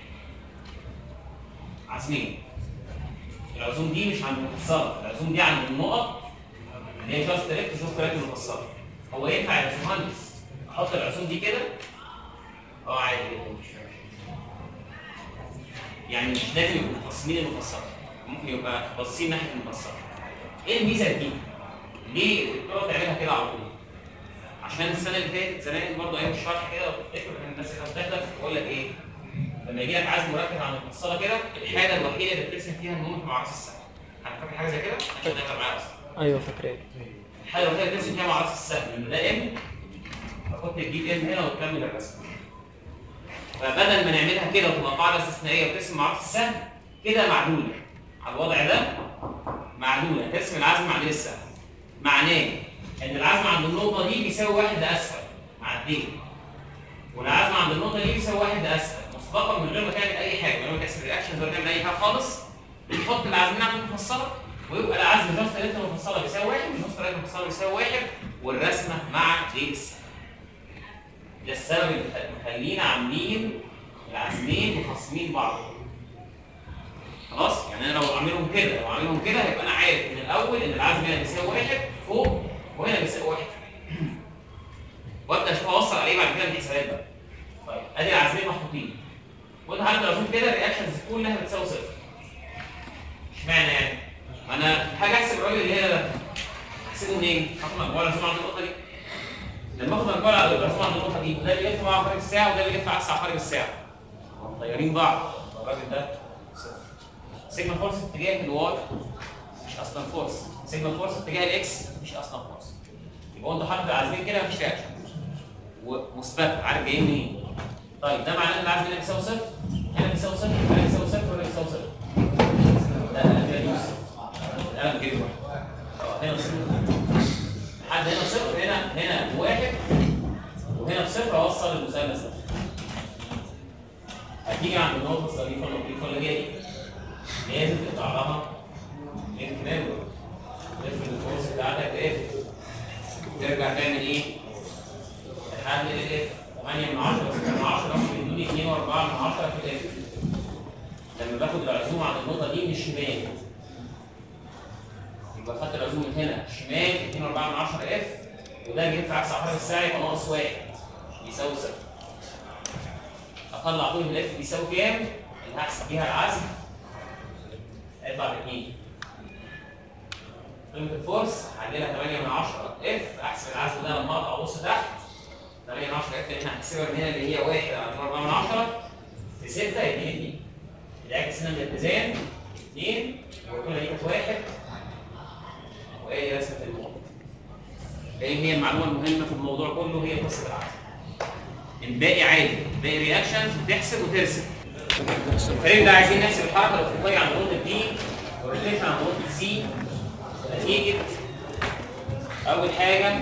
عازمين العزوم دي مش عند المفصله العزوم دي عند النقط اللي هي جاست تريك وجاست تريك المفصله هو ينفع يا باشمهندس احط العزوم دي كده اه عادي جدا مش مشكلة. يعني مش لازم يبقوا مفصلين المفصله ممكن يبقى باصين ناحيه المفصله ايه الميزه دي؟ ليه الدكتوره تعملها كده على طول؟ عشان السنه اللي فاتت زمان برضه ايام الشرح كده لو تفتكروا كان الناس اللي بتحضر تقول لك ايه؟ لما يجي لك عزم مركز عن المفصله كده الحاجه الوحيده اللي بترسم فيها النمط مع راس السهم انا فاكر حاجه زي كده عشان نقدر معايا اصلا ايوه فاكراه الحاجه الوحيده اللي بترسم فيها مع راس السهم ان ده ام فكنت تجيب ام هنا وتكمل الرسم فبدل ما نعملها كده وتبقى قاعده استثنائيه وترسم مع راس السهم كده معدوله على الوضع ده معدوله ترسم العزم مع ديل السهم معناه ان العزم عند النقطه دي بيساوي واحد اسفل مع الدين والعزم عند النقطه دي بيساوي واحد اسفل مسبقا من غير ما تعمل اي حاجه من غير ما تحسب رياكشنز ولا تعمل اي حاجه خالص بتحط العزمين عند المفصله ويبقى العزم جاست ثلاثه المفصله بيساوي واحد وجاست ثلاثه المفصله بيساوي واحد والرسمه مع ديل السهم ده السبب اللي مخلينا عاملين العزمين مخاصمين بعض خلاص يعني انا لو عاملهم كده لو عاملهم كده هيبقى انا عارف من الاول ان العزم هنا بيساوي واحد فوق وهنا بيساوي واحد وابدا اشوف اوصل عليه بعد كده بالحسابات بقى طيب ادي العزمين محطوطين وانت عارف العزوم كده الرياكشنز كلها بتساوي صفر اشمعنى يعني؟ ما انا حاجه احسب الراجل اللي هنا ده احسبه منين؟ اخد مجموع العزوم عند النقطه دي لما اخد مجموع العزوم عند النقطه دي ده بيلف مع عقارب الساعه وده بيلف عكس عقارب الساعه طيارين بعض الراجل ده صفر سيجما فورس اتجاه الواي مش اصلا فورس سيجما فورس اتجاه الاكس مش اصلا فورس يبقى انت حاطط العزمين كده مفيش رياكشن ومثبت عارف جايين منين طيب ده معناه ان العزم هنا بيساوي صفر هنا بيساوي صفر هنا بيساوي صفر وهنا بيساوي صفر لا لا كده يوسف القلم كده اه هنا صفر لحد هنا صفر هنا هنا واحد وهنا بصفر اوصل المثلث ده هتيجي عند النقطه الظريفه اللطيفه اللي هي دي لازم تقطع لها انكمام تلف الفورس بتاعتك اف ترجع تعمل ايه؟ تحلل الاف 8 من 10 6 من 10 بيدوني 2 و4 من 10 في الاف لما باخد العزوم عند النقطه دي من الشمال يبقى خدت العزوم من هنا شمال 2 و4 من 10 اف وده بينفع عكس عقارب الساعه يبقى ناقص واحد يساوي صفر اطلع طول الاف بيساوي كام؟ اللي هحسب بيها العزم هيطلع باثنين قيمة الفورس هعدلها 8 من 10 اف احسب العزم ده لما اقطع ابص تحت 8 من 10 اف اللي احنا هنحسبها من هنا اللي هي 1 على 4 من 10 في 6 يبقى 2 العكس هنا من الاتزان 2 والقيمة دي كانت 1 وادي رسمة الموضوع ايه هي المعلومة المهمة في الموضوع كله هي قصة العزم الباقي عادي الباقي رياكشنز بتحسب وترسم الفريق ده عايزين نحسب الحركه الافقيه عند نقطه دي والروتيشن عند نقطه سي نتيجه اول حاجه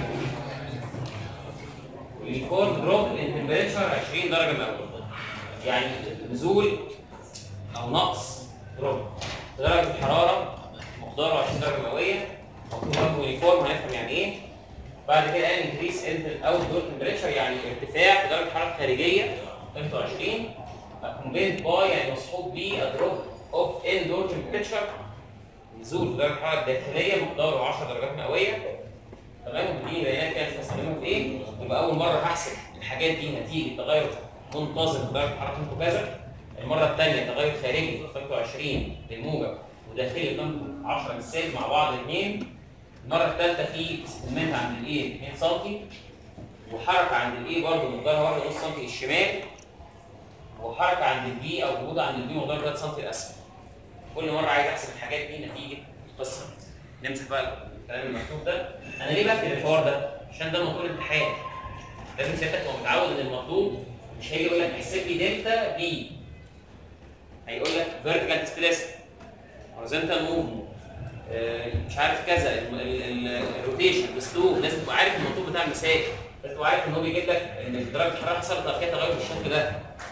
الكور دروب ان تمبريتشر 20 درجه مئويه يعني نزول او نقص دروب درجه الحراره مقداره 20 درجه مئويه مكتوب برضه يونيفورم هنفهم يعني ايه بعد كده قال انكريس ان الاوت دور تمبريتشر يعني ارتفاع في درجه الحراره الخارجيه قيمته 20 كومبيند باي يعني مصحوب بيه دروب اوف ان دور تمبريتشر نزول في درجه الحراره الداخليه مقداره 10 درجات مئويه تمام ودي بيانات كده مش هستخدمها في ايه يبقى اول مره هحسب الحاجات دي نتيجه تغير منتظم في درجه حراره قيمته كذا المره الثانيه تغير خارجي قيمته 20 للموجب وداخلي قيمته 10 للسالب مع بعض الاثنين المره الثالثه في استلمات عند الايه 2 سم وحركه عند الايه برضه مقدارها 1.5 سم الشمال وحركه عند البي او وجود عند البي مقدار 3 سم الاسفل كل مره عايز احسب الحاجات دي نتيجه القصه دي. نمسك بقى الكلام المكتوب ده انا ليه بكتب الحوار ده؟ عشان ده مطلوب الامتحان لازم سيادتك تبقى متعود ان المطلوب مش هيجي يقول لك احسب لي دلتا بي هيقول لك فيرتيكال ديسبيسمنت هوريزونتال موفمنت مش عارف كذا ال- ال- ال- الروتيشن الاسلوب لازم تبقى عارف المطلوب بتاع المثال لازم تبقى عارف ان هو بيجيب لك ان درجه الحراره حصلت بعد كده تغير بالشكل ده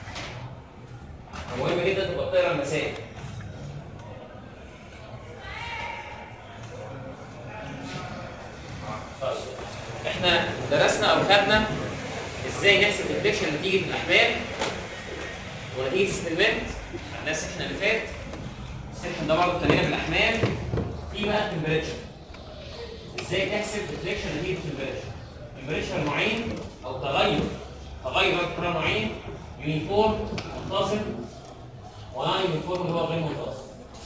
مهم جدا تبقى بتقرا المثال طيب احنا درسنا او خدنا ازاي نحسب الديفليكشن نتيجه الاحمال ونتيجه السيتلمنت عندنا السكشن اللي فات السكشن ده برضه ابتدينا بالاحمال في بقى التمبريتشر ازاي تحسب ديفليكشن نتيجه التمبريتشر التمبريتشر نوعين او تغير تغير درجه الحراره نوعين يونيفورم منتظم ولا يونيفورم اللي هو غير منتظم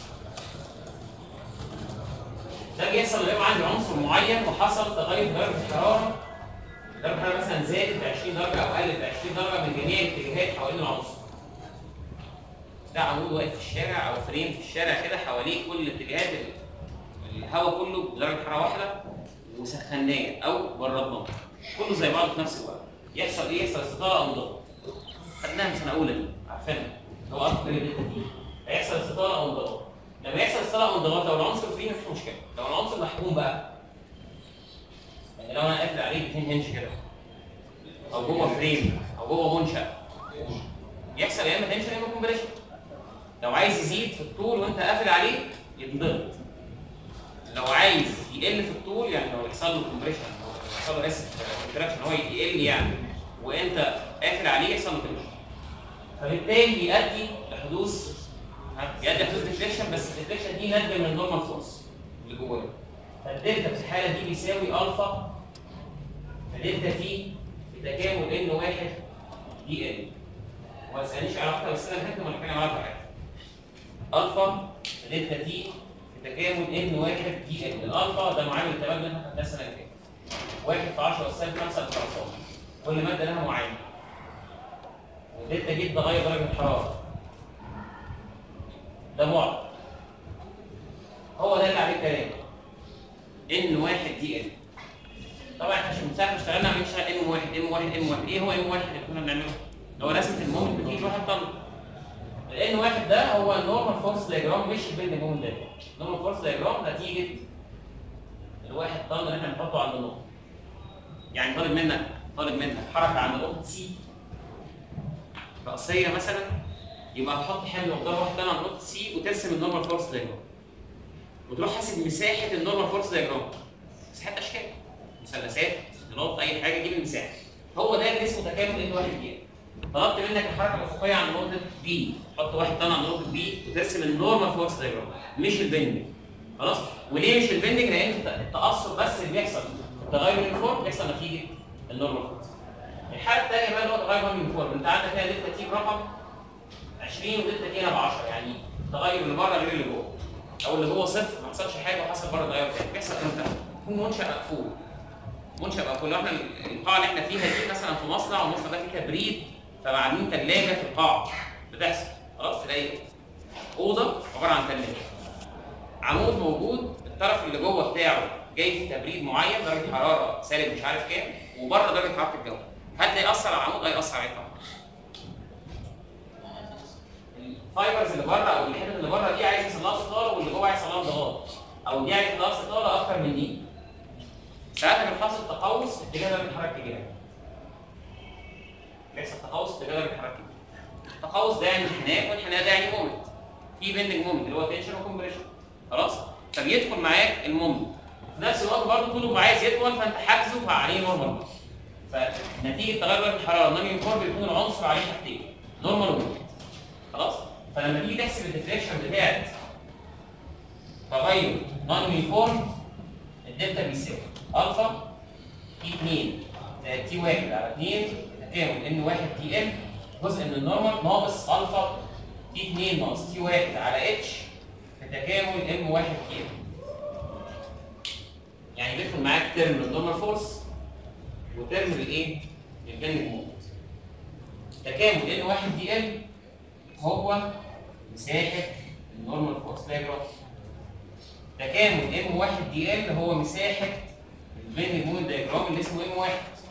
ده بيحصل لما يبقى عندي عنصر معين وحصل تغير في درجه الحراره درجه الحراره مثلا زادت ب 20 درجه او قلت ب 20 درجه من جميع الاتجاهات حوالين العنصر ده عمود واقف في الشارع او فريم في الشارع كده حواليه كل الاتجاهات ال- الهواء كله بدرجه حراره واحده وسخناه او بردناه كله زي بعضه في نفس الوقت يحصل ايه؟ يحصل استطاله او انضغاط خدناها من سنه اولى دي عارفينها هو اصلا الدلتا دي هيحصل استطاله او انضغاط لما يحصل استطاله او انضغاط لو العنصر فري مفيش مشكله لو العنصر محكوم بقى يعني لو انا قافل عليه باثنين هنش كده او جوه فريم او جوه منشا يحصل يا اما تنشن يا اما كومبريشن لو عايز يزيد في الطول وانت قافل عليه ينضغط لو عايز يقل في الطول يعني لو يحصل له كومبريشن او يحصل له اسف كونتراكشن هو يقل يعني وانت قافل عليه يحصل له تنشن فبالتالي يؤدي لحدوث ها، يؤدي لحدوث ديفليكشن بس الديفليكشن دي ناتجه من النورمال فورس اللي جواه فالدلتا في الحاله دي بيساوي الفا فدلتا تي في تكامل ان واحد دي ان وما تسالنيش علاقتها بس انا فاكر ولا كان علاقه حاجه الفا دلتا تي في تكامل ان واحد دي ان الالفا ده معامل التبادل اللي احنا خدناه السنه اللي فاتت واحد في 10 والسالب 5 الخرسانه كل ماده لها معامل ودلتا جي تغير درجه الحراره ده بعد هو ده اللي عليه الكلام ان واحد دي ان طبعا احنا عشان من ساعه ما اشتغلنا عمالين نشتغل ام واحد ام واحد ام واحد ايه هو ام واحد اللي كنا بنعمله؟ هو رسمه المومنت بتيجي واحد طن الان واحد ده هو النورمال فورس دايجرام مش البيلد مومنت ده النورمال فورس دايجرام نتيجه الواحد طن اللي احنا بنحطه عند النقطه يعني طالب منك طالب منك حركه عند نقطه سي رأسيه مثلا يبقى هتحط حمل مقدار واحد طن عند نقطه سي وترسم النورمال فورس دايجرام وتروح حاسب مساحه النورمال فورس دايجرام مساحات اشكال مثلثات استطيلات اي حاجه جيب المساحه هو ده اللي اسمه تكامل ان واحد جي طلبت منك الحركه الافقيه عند نقطه بي حط واحد طن عند نقطه بي وترسم النورمال فورس دايجرام مش البندنج خلاص وليه مش البندنج لان الت- التاثر بس اللي بيحصل في التغير اليونيفورم بيحصل نتيجه النورمال فورس الحاله الثانيه بقى اللي هو تغير اليونيفورم انت عندك هنا دلتا تي برقم 20 ودلتا تي هنا ب 10 يعني التغير اللي بره غير اللي جوه او اللي جوه صفر ما حصلش حاجه وحصل بره تغير تاني بيحصل امتى؟ يكون منشا مقفول منشا مقفول لو احنا القاعه اللي احنا فيها دي مثلا في مصنع والمصنع ده فيه تبريد فعاملين ثلاجه في القاعه بتحصل خلاص تلاقي اوضه عباره عن ثلاجه عمود موجود الطرف اللي جوه بتاعه جاي في تبريد معين درجه حراره سالب مش عارف كام وبره درجه حراره الجو هل ده ياثر على العمود؟ هيأثر عليه طبعا الفايبرز اللي بره او الحتت اللي بره دي عايز يحصل لها استطاله واللي جوه عايز يحصل لها انضغاط او دي عايز يحصل لها استطاله اكتر من دي ساعتها بيحصل تقوس في اتجاه درجه الحراره الاتجاهيه بيحصل تقوس في اتجاه درجه الحراره الاتجاهيه التقوس ده يعني انحناء والانحناء ده يعني مومنت في بندنج مومنت اللي هو تنشن وكمبريشن خلاص فبيدخل معاك المومنت في نفس الوقت برضه طوله بيبقى عايز يطول فانت حاجزه فعليه نورمال فنتيجه تغير درجه الحراره نون يونيفورم بيكون العنصر عليه حاجتين نورمال ومومنت خلاص فلما تيجي تحسب الديفليكشن بتاعت تغير نون يونيفورم الدلتا بيساوي الفا تي 2 زائد تي 1 على 2 تكامل ان 1 تي ام جزء من النورمال ناقص الفا تي 2 ناقص تي 1 على اتش في تكامل ام 1 تي ام يعني بيدخل معاك ترم النورمال فورس وترم الايه؟ البندنج مومنت تكامل ان 1 دي ام هو مساحه النورمال فورس دايجرام تكامل ام 1 دي ال هو مساحه البين المومنت دايجرام اللي اسمه ام 1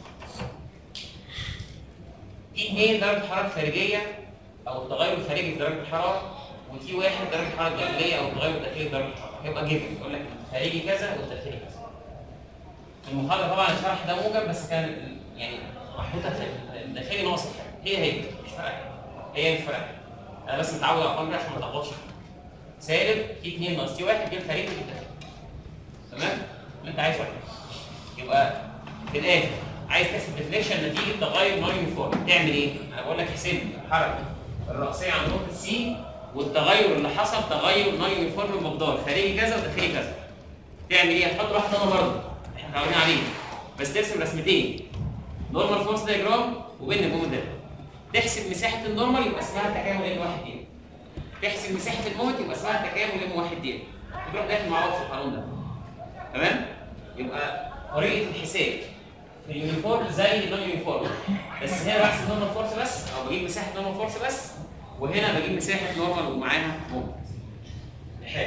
تي 2 درجه حراره خارجيه او التغير الخارجي في درجه الحراره وتي 1 درجه الحراره الداخليه او التغير الداخلي في درجه الحراره هيبقى جيفن يقول لك الخارجي كذا والداخلي كذا المحاضره طبعا الشرح ده موجب بس كان ال- يعني محطوطه في الداخلي ناقص الخارجي هي هي مش فارقه هي مش فارقه انا بس متعود على الارقام دي عشان ما اتلخبطش فيها سالب تي 2 ناقص تي 1 دي الخارجي دي الداخلي تمام اللي انت عايزه يبقى في الاخر عايز تحسب ديفليكشن نتيجه تغير نون يونيفورم تعمل ايه؟ انا بقول لك حسب الحركه الرأسيه عند نقطه سي والتغير اللي حصل تغير نون يونيفورم بمقدار خارجي كذا وداخلي كذا تعمل ايه؟ هتحط واحد تاني برضه احنا متعودين عليه بس ترسم رسمتين نورمال فورس دايجرام وبين المومنت دايجرام تحسب مساحه النورمال يبقى اسمها تكامل ام 1 دي تحسب مساحه المومنت يبقى اسمها تكامل ام 1 دي تروح داخل مع بعض في القانون ده تمام؟ يبقى طريقه الحساب في اليونيفورم زي النون يونيفورم بس هنا بحسب نورمال فورس بس او بجيب مساحه نورمال فورس بس وهنا بجيب مساحه نورمال ومعاها مومنت حلو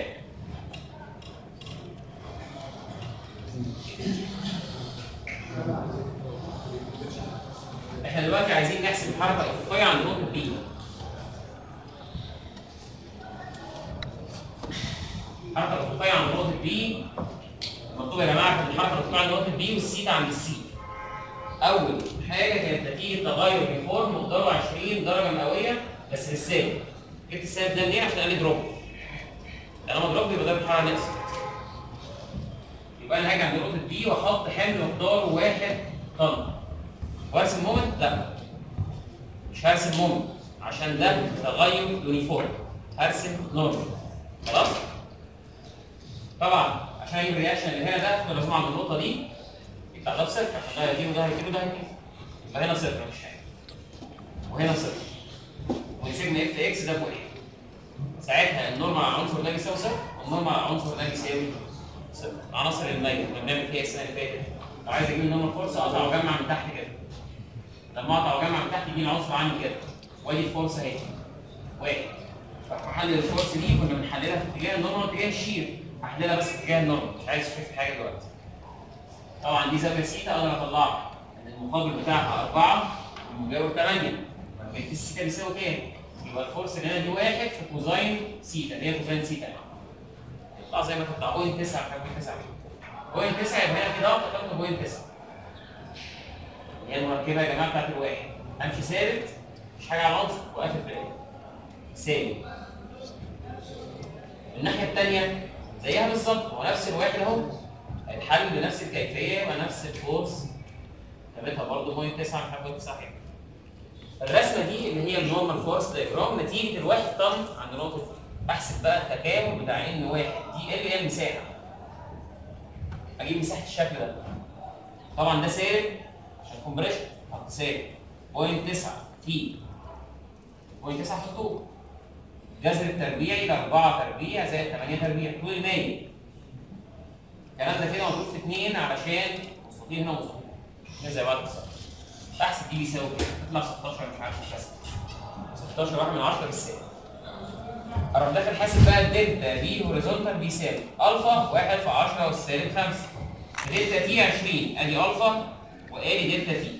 احنا دلوقتي عايزين نحسب الحركه الافقيه عند نقطه بي الحركه الافقيه عند نقطه بي مكتوب يا جماعه في الحركه الافقيه عند نقطه بي والسيتا عند السي اول حاجه كانت نتيجه تغير يونيفورم مقداره 20 درجه مئويه بس بالسالب جبت السالب ده منين عشان قال لي دروب طالما دروب يبقى درجه الحراره نقصت يبقى انا هاجي عند نقطه بي واحط حمل مقداره 1 طن وارسم مومنت لا مش هرسم مومنت عشان ده تغير يونيفورم هرسم نورمال خلاص طبعا عشان اجيب الرياكشن اللي هنا ده لازم عند النقطه دي يطلع ده بصفر عشان ده هيجيب وده هيجيب وده هيجيب يبقى هنا صفر مفيش حاجه وهنا صفر وسيجما اف اكس ده بواحد ساعتها النورمال على العنصر ده بيساوي صفر والنورمال على العنصر ده بيساوي صفر عناصر المية كنا بنعمل فيها السنه اللي فاتت لو عايز اجيب النورمال فورس اقطع واجمع من تحت كده لما اقطع واجمع من تحت يجي لي عنصر عامل كده وادي الفورس اهي واحد فحل الفورس دي كنا بنحللها في اتجاه النورمال واتجاه الشير هحللها بس في اتجاه النورمال مش عايز اشوف في حاجه دلوقتي طبعا دي زاويه سيتا اقدر اطلعها ان المقابل بتاعها 4 والمجاور 8 يبقى السيتا بيساوي كام؟ يبقى الفورس اللي هنا دي واحد في كوزاين سيتا اللي هي كوزاين سيتا يطلع زي ما تطلع بوينت 9 مش عارف بوينت 9 بوينت 9 يبقى هنا في ضغط ضغط بوينت 9 هي المركبه يا جماعه بتاعت الواحد امشي ثابت مش حاجه على العنصر واقفل في الاخر ثابت الناحيه الثانيه زيها بالظبط هو نفس الواحد اهو هيتحل بنفس الكيفيه ونفس الفورس ثابتها برضه بوينت 9 مش عارف بوينت 9 الرسمه دي اللي هي النورمال فورس دايجرام نتيجه الواحد طن عند نقطه بحسب بقى التكامل بتاع ان واحد دي ال هي المساحه اجيب مساحه الشكل ده طبعا ده سالب عشان كومبريشن حط سالب بوينت 9 في بوينت 9 في الطول جذر التربيعي ل 4 تربيع زائد 8 تربيع طول المية الكلام ده كده موجود في 2 علشان مستطيل هنا ومستطيل هنا زي بعض بالظبط احسب دي بيساوي كده تطلع 16 مش عارف كام 16 واحد من 10 بالسالب اروح داخل حاسب بقى الدلتا دي هوريزونتال بيساوي الفا 1 في 10 والسالب 5 دلتا تي 20 ادي الفا وادي دلتا تي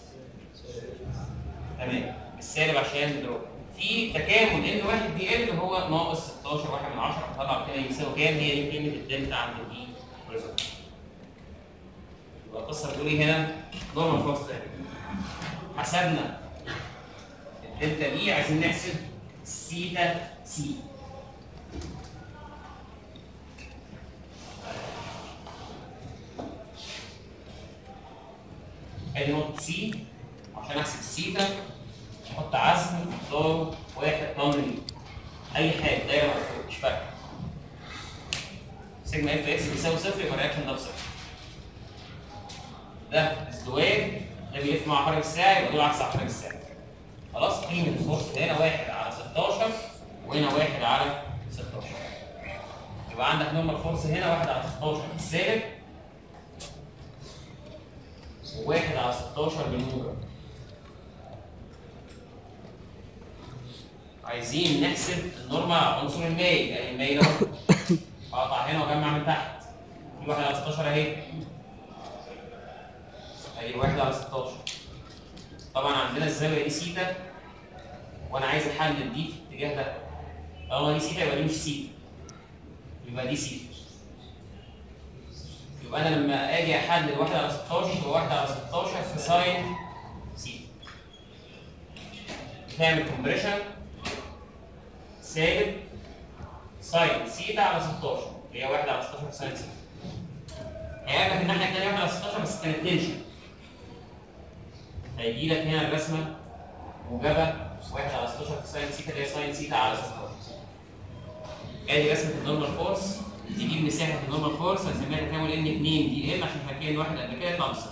تمام السالب عشان دروب في تكامل ان 1 دي ال هو ناقص 16 واحد من 10 طلع كده يساوي كام هي دي قيمه الدلتا عند دي هوريزونتال يبقى القصه بتقول ايه هنا؟ نورمال فورس حسبنا الدلتا دي عايزين نحسب سيتا سي ادي نقطة سي عشان احسب السيتا احط عزم مقداره واحد طن لي اي حاجة دايرة مقفولة مش فارقة سيجما اف اكس بيساوي صفر يبقى الرياكشن ده بصفر ده ازدواج ده بيلف مع حركة الساعة يبقى دول عكس حركة الساعة خلاص قيمة الفورس هنا واحد على 16 وهنا واحد على 16 يبقى عندك نورمال فورس هنا واحد على 16 بالسالب وواحد على 16 بالموجب عايزين نحسب النورمال على عنصر الماي يعني الماي ده اقطع هنا واجمع من تحت في واحد على 16 اهي اهي الواحد على 16 طبعا عندنا الزاويه دي سيتا وانا عايز احلل دي في الاتجاه ده طالما دي سيتا يبقى دي مش سيتا يبقى دي سيتا يبقى انا لما اجي احلل واحد على 16 يبقى واحد على 16 في ساين سيتا تعمل كومبريشن سالب ساين سيتا على 16 هي 1 على 16 ساين سيتا هيقابلك الناحيه الثانيه 1 على 16 بس كانت تنشن هيجي لك هنا الرسمه موجبه 1 على 16 ساين سيتا اللي هي ساين سيتا على 16 ادي رسمه النورمال فورس تجيب مساحه النورمال فورس هنسميها تكامل ان 2 دي ال عشان هتلاقي ان واحد قبل كده يطلع بالصفر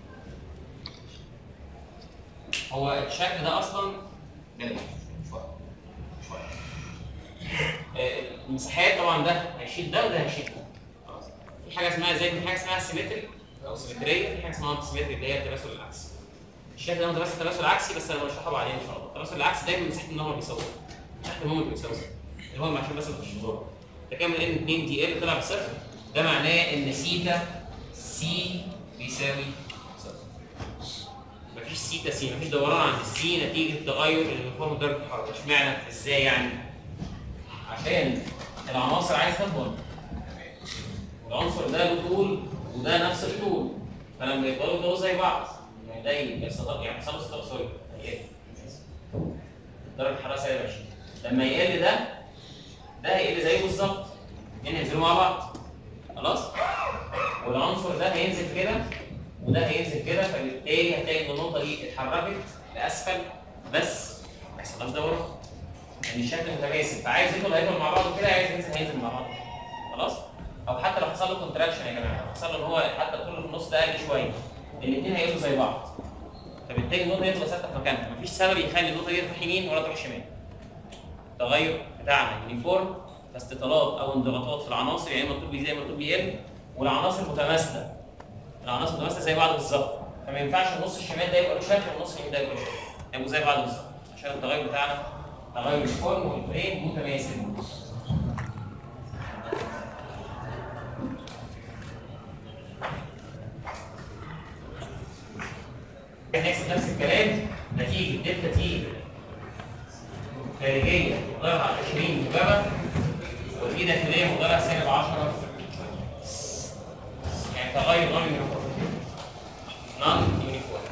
هو الشكل ده اصلا بلاش شويه شويه آه، المساحات طبعا ده هيشيل ده وده هيشيل ده خلاص في حاجه اسمها زي في حاجه اسمها سيمتري او سيمتريه في حاجه اسمها انتي سيمتري اللي هي التماثل العكسي الشكل ده متمثل تماثل عكسي بس انا بشرحه بعدين ان شاء الله التماثل العكسي دايما مساحه النمر بيساوي مساحه المومنت بيساوي صفر اللي هو عشان بس ما تخش دور تكامل ان 2 دي ال طلع بصفر ده معناه ان سيتا سي بيساوي صفر مفيش سيتا سي مفيش دوران عند السي نتيجه تغير الفورم درجه الحراره اشمعنى ازاي يعني عشان العناصر عايزه تكبر والعنصر ده له طول وده نفس الطول فلما يفضلوا يفضلوا زي بعض يعني ده يحصل يعني يحصل له سوري درجه الحراره سالب 20 لما يقل ده ده هيقل زيه بالظبط الاثنين هينزلوا مع بعض خلاص والعنصر ده هينزل كده وده هينزل كده فبالتالي هتلاقي ان النقطه دي اتحركت لاسفل بس ما يحصلهاش دوران يعني الشكل متماثل فعايز يفضل هيفضل مع بعضه كده عايز ينزل هينزل مع بعض خلاص او حتى لو حصل له كونتراكشن يا جماعه لو حصل له ان هو حتى الطول اللي في النص ده اقل شويه الاثنين هيقلوا زي بعض فبالتالي النقطه هتفضل ثابته في مكانها مفيش سبب يخلي النقطه دي تروح يمين ولا تروح شمال التغير بتاعنا يونيفورم فاستطالات او انضغاطات في العناصر يعني اما الطول بيزيد يا اما الطول بيقل والعناصر متماثله العناصر متماثله زي بعض بالظبط فما ينفعش النص الشمال ده يبقى له شكل والنص اليمين ده يبقى له شكل هيبقوا زي بعض بالظبط عشان التغير بتاعنا تغير الفورم والفريم متماثل هنحسب نفس الكلام نتيجه دلتا تي خارجيه مقدارها 20 موجبه ودي داخليه مقدارها سالب 10 يعني تغير نون يونيفورم نون يونيفورم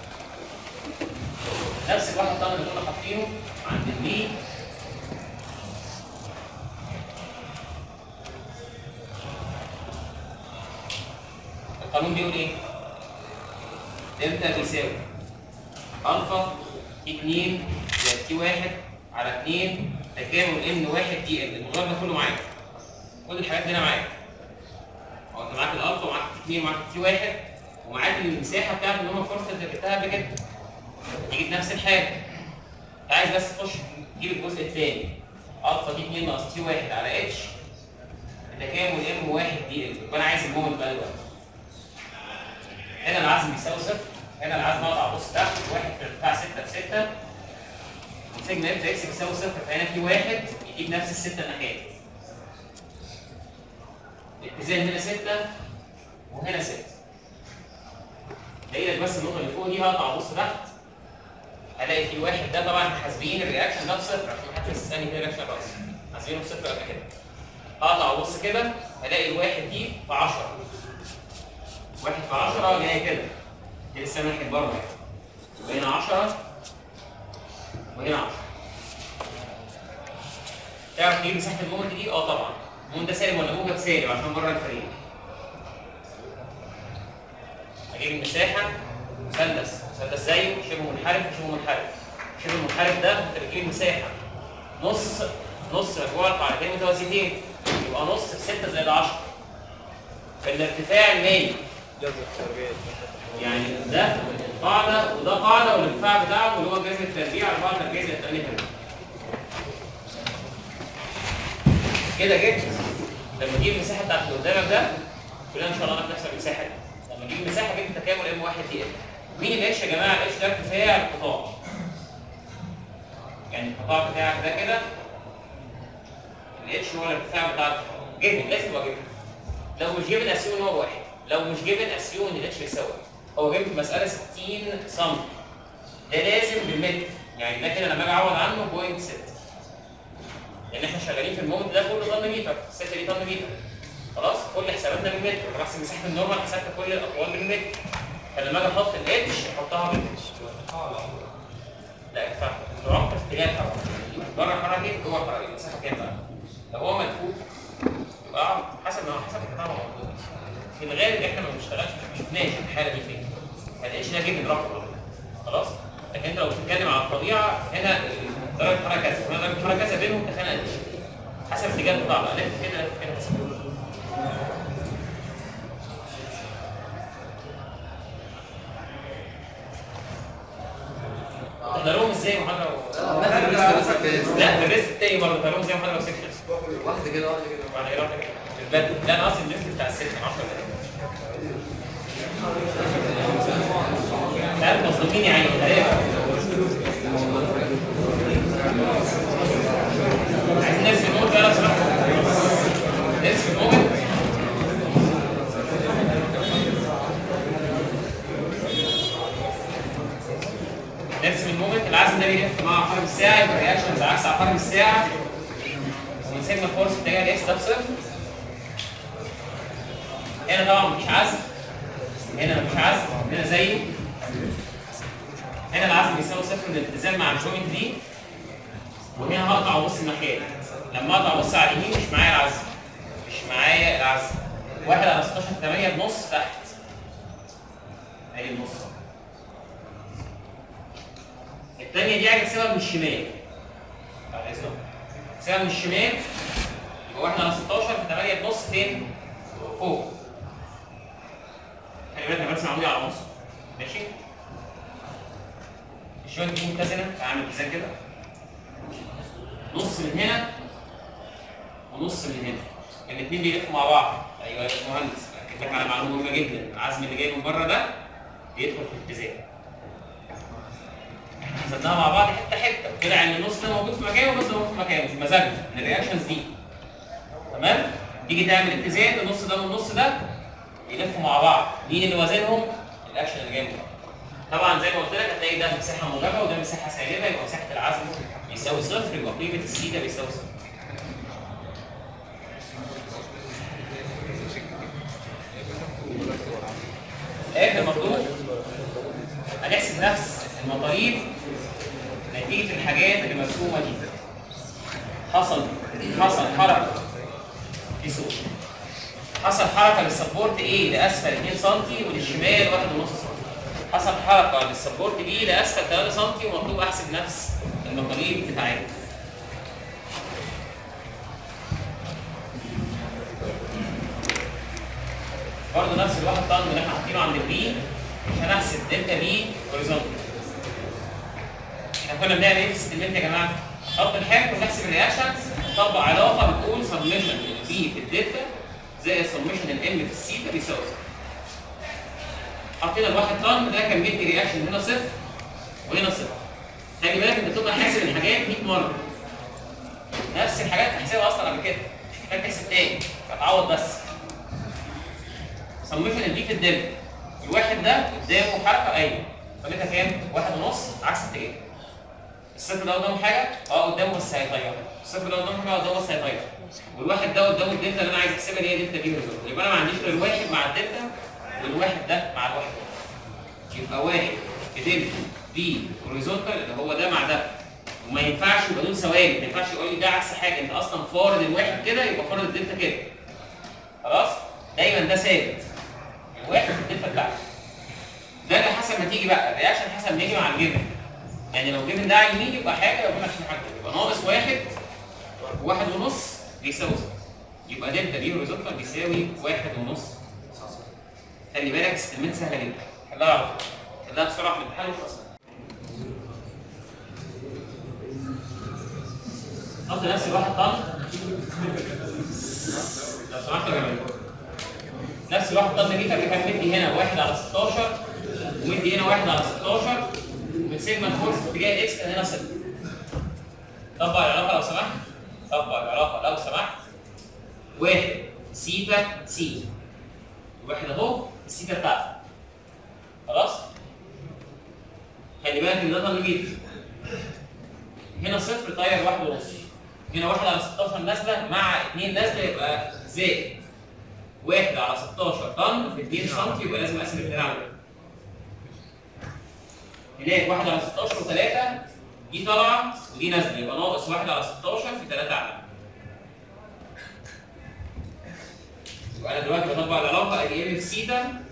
نفس الواحد طن اللي كنا حاطينه عند البي القانون بيقول ايه؟ دلتا بيساوي الفا تي 2 زائد تي 1 على 2 تكامل ان 1 دي ال الموضوع ده كله معاك كل الحاجات دي انا معاك هو انت معاك الالفا ومعاك تي 2 ومعاك تي 1 ومعاك المساحه بتاعت اللي هم فرصه اللي جبتها قبل كده تيجي بنفس الحاجه انت عايز بس تخش تجيب الجزء الثاني الفا تي 2 ناقص تي 1 على اتش تكامل ام 1 دي ال وانا عايز المومنت بقى دلوقتي هنا العزم بيساوي صفر هنا العزم اقطع بص تحت واحد في ارتفاع 6 في 6 سيجما اف اكس بيساوي صفر فهنا في واحد يجيب نفس الستة ناحيات الاتزان هنا 6 وهنا 6 باقي لك بس النقطة اللي فوق دي هقطع بص تحت هلاقي في واحد ده طبعا حاسبين الرياكشن ده بصفر عشان محدش يستني كده رياكشن راس حاسبينه بصفر قبل كده هقطع بص كده هلاقي الواحد دي في 10 واحد في 10 جايه كده دي لسه ناحية بره يبقى هنا 10 وهنا 10 تعرف تجيب مساحة المومنت دي؟ اه طبعا المومنت ده سالب ولا موجب سالب عشان بره الفريق اجيب المساحة مثلث مثلث زيه شبه منحرف وشبه منحرف شبه المنحرف ده انت بتجيب المساحة نص نص مجموع القاعدتين متوازيتين يبقى نص في 6 زائد 10 فالارتفاع المائي يعني ده قاعدة وده قاعدة والارتفاع بتاعه اللي هو جذر التربيع 4 تربيع زائد 8 تربيع. كده جبت لما تجيب المساحة بتاعت اللي قدامك ده كلنا ان شاء الله هنحسب المساحة دي. لما تجيب المساحة جبت تكامل ام 1 دي ال. مين الاتش يا جماعة؟ الاتش ده ارتفاع القطاع. يعني القطاع بتاعك ده كده الاتش هو الارتفاع بتاع القطاع. جيفن لازم يبقى جيفن لو مش جيفن اسيوم ان هو واحد لو مش جيفن اسيوم ان الاتش يساوي هو جايب في المساله 60 سم ده لازم بالمتر يعني ده كده لما اجي اعوض عنه بوينت 6 لان احنا شغالين في المومنت ده كله طن متر 6 دي طن متر خلاص كل حساباتنا بالمتر انا بحسب مساحه النورمال حسبت كل الاقوال بالمتر فلما اجي احط الاتش احطها بالمتر لا ينفع العمق في اتجاه الحركه بره الحركه دي جوه الحركه دي المساحه كام بقى؟ لو هو ملفوف يبقى حسب ما حسب القطاع موجود في الغالب احنا ما بنشتغلش ما شفناش الحاله دي فين هتلاقيش ده جيب رقم خلاص لكن انت لو بتتكلم على الطبيعه هنا درجه الحركه كذا هنا درجه الحركه كذا بينهم تخانق قد ايه حسب اتجاه القطاع بقى لف كده لف كده حسب تقدروهم ازاي محاضره لا في الريست التاني برضه تقدروهم ازاي محاضره وسكشن واحدة كده واحدة كده بعد ايه واحده كده البدل لا انا قصدي الليست بتاع الست 10 دقايق لا انتوا مظلومين يا عيني ايه عايزين نرسم الموت بقى لو سمحت نرسم الموت نرسم المومنت العزم ده بيلف مع عقارب الساعه يبقى رياكشن عكس عقارب الساعه ونسيبنا فورس اتجاه الاكس ده بصفر هنا طبعا مفيش عزم هنا مفيش عزم هنا زيه هنا العزم بيساوي صفر للالتزام مع الجوينت دي وهنا هقطع وابص الناحيه دي. لما اقطع ابص على اليمين مش معايا العزم مش معايا العزم واحد على 16 8 بنص تحت ادي النص الثانيه دي عايز احسبها من الشمال بعد اذنك احسبها من الشمال يبقى واحد على 16 في 8 بنص فين؟ فوق خلي بالك انا برسم عمودي على نص ماشي الجوينت دي متزنه فاعمل ميزان كده نص من هنا ونص من هنا الاثنين بيلفوا مع بعض ايوه يا باشمهندس اكد لك على معلومه مهمه جدا العزم اللي جاي من بره ده بيدخل في الاتزان حسبناها مع بعض حته حته طلع ان النص ده موجود في مكانه والنص ده موجود في مكانه مش مزاجنا من الرياكشنز دي تمام تيجي تعمل اتزان النص ده والنص ده يلفوا مع بعض مين اللي وازنهم الاكشن اللي جاي من بره طبعا زي ما قلت لك هتلاقي ده مساحه موجبه وده مساحه سالبه يبقى مساحه العزم بيساوي صفر يبقى قيمه السي ده بيساوي صفر اخر مطلوب هنحسب نفس المطالب نتيجه الحاجات اللي مرسومه دي حصل حصل حركه في صوت حصل حركه للسبورت A لاسفل 2 سم وللشمال 1.5 سم حصل حركه للسبورت B لاسفل 3 سم ومطلوب احسب نفس المطالب بتاعتها برضه نفس الواحد طن اللي احنا حاطينه عند البي عشان احسب دلتا بي هوريزونتال احنا كنا بنعمل ايه في الستيمنت يا جماعه؟ نحط الحاجه ونحسب الرياكشنز نطبق علاقه بتقول سبميشن البي في الدلتا زي سبميشن الام في السيتا بيساوي صفر. حطينا الواحد طن ده كان بيدي رياكشن هنا صفر وهنا صفر. خلي بالك انت بتبقى حاسب الحاجات 100 مره. نفس الحاجات تحسبها اصلا قبل كده مش محتاج تحسب تاني هتعوض بس. سميشن البي في الدلتا الواحد ده قدامه حركه ايوه قيمتها كام؟ واحد ونص عكس اتجاه الصفر ده قدامه حاجه اه قدامه بس هيطير الصفر ده قدامه حاجه قدامه بس هيطير والواحد ده قدامه الدلتا اللي انا عايز احسبها اللي هي دلتا بي هوريزونتال يبقى انا ما عنديش غير واحد مع الدلتا والواحد ده مع الواحد ونص يبقى واحد في دلتا بي هوريزونتال اللي هو ده مع ده وما ينفعش يبقى دول ثوابت ما ينفعش يقول لي ده عكس حاجه انت اصلا فارض الواحد كده يبقى فارض الدلتا كده خلاص دايما ده ثابت الواحد في الدلتا بتاعته ده اللي حسب ما تيجي بقى الرياكشن حسب ما يجي مع الجبن يعني لو الجبن ده على اليمين يبقى حاجه لو الجبن عشان حاجه يبقى ناقص واحد وواحد ونص بيساوي صفر يبقى دلتا بي هوريزونتال بيساوي واحد ونص خلي بالك استلمت سهله جدا حلها على طول حلها بسرعه في الامتحان وخلاص حط نفس الواحد طن لو سمحت يا جماعه نفس الواحد طن متر اللي كان مدي هنا واحد على 16 ومدي هنا واحد على 16 وسيجما الفورس في اتجاه الاكس كان هنا صفر. طبق العلاقه لو سمحت طبق العلاقه لو سمحت واحد سيتا سي واحد اهو السيتا بتاعته خلاص خلي بالك ان ده تنميط هنا صفر طاير واحد ونص هنا واحد على 16 نازله مع اثنين نازله يبقى زائد واحد على 16 طن في 2 سم يبقى لازم اقسم الاثنين على ده. هناك واحد على 16 و3 دي طالعه ودي نازله يبقى ناقص واحد على 16 في 3 على يبقى انا دلوقتي بطبق العلاقه ادي ام في سيتا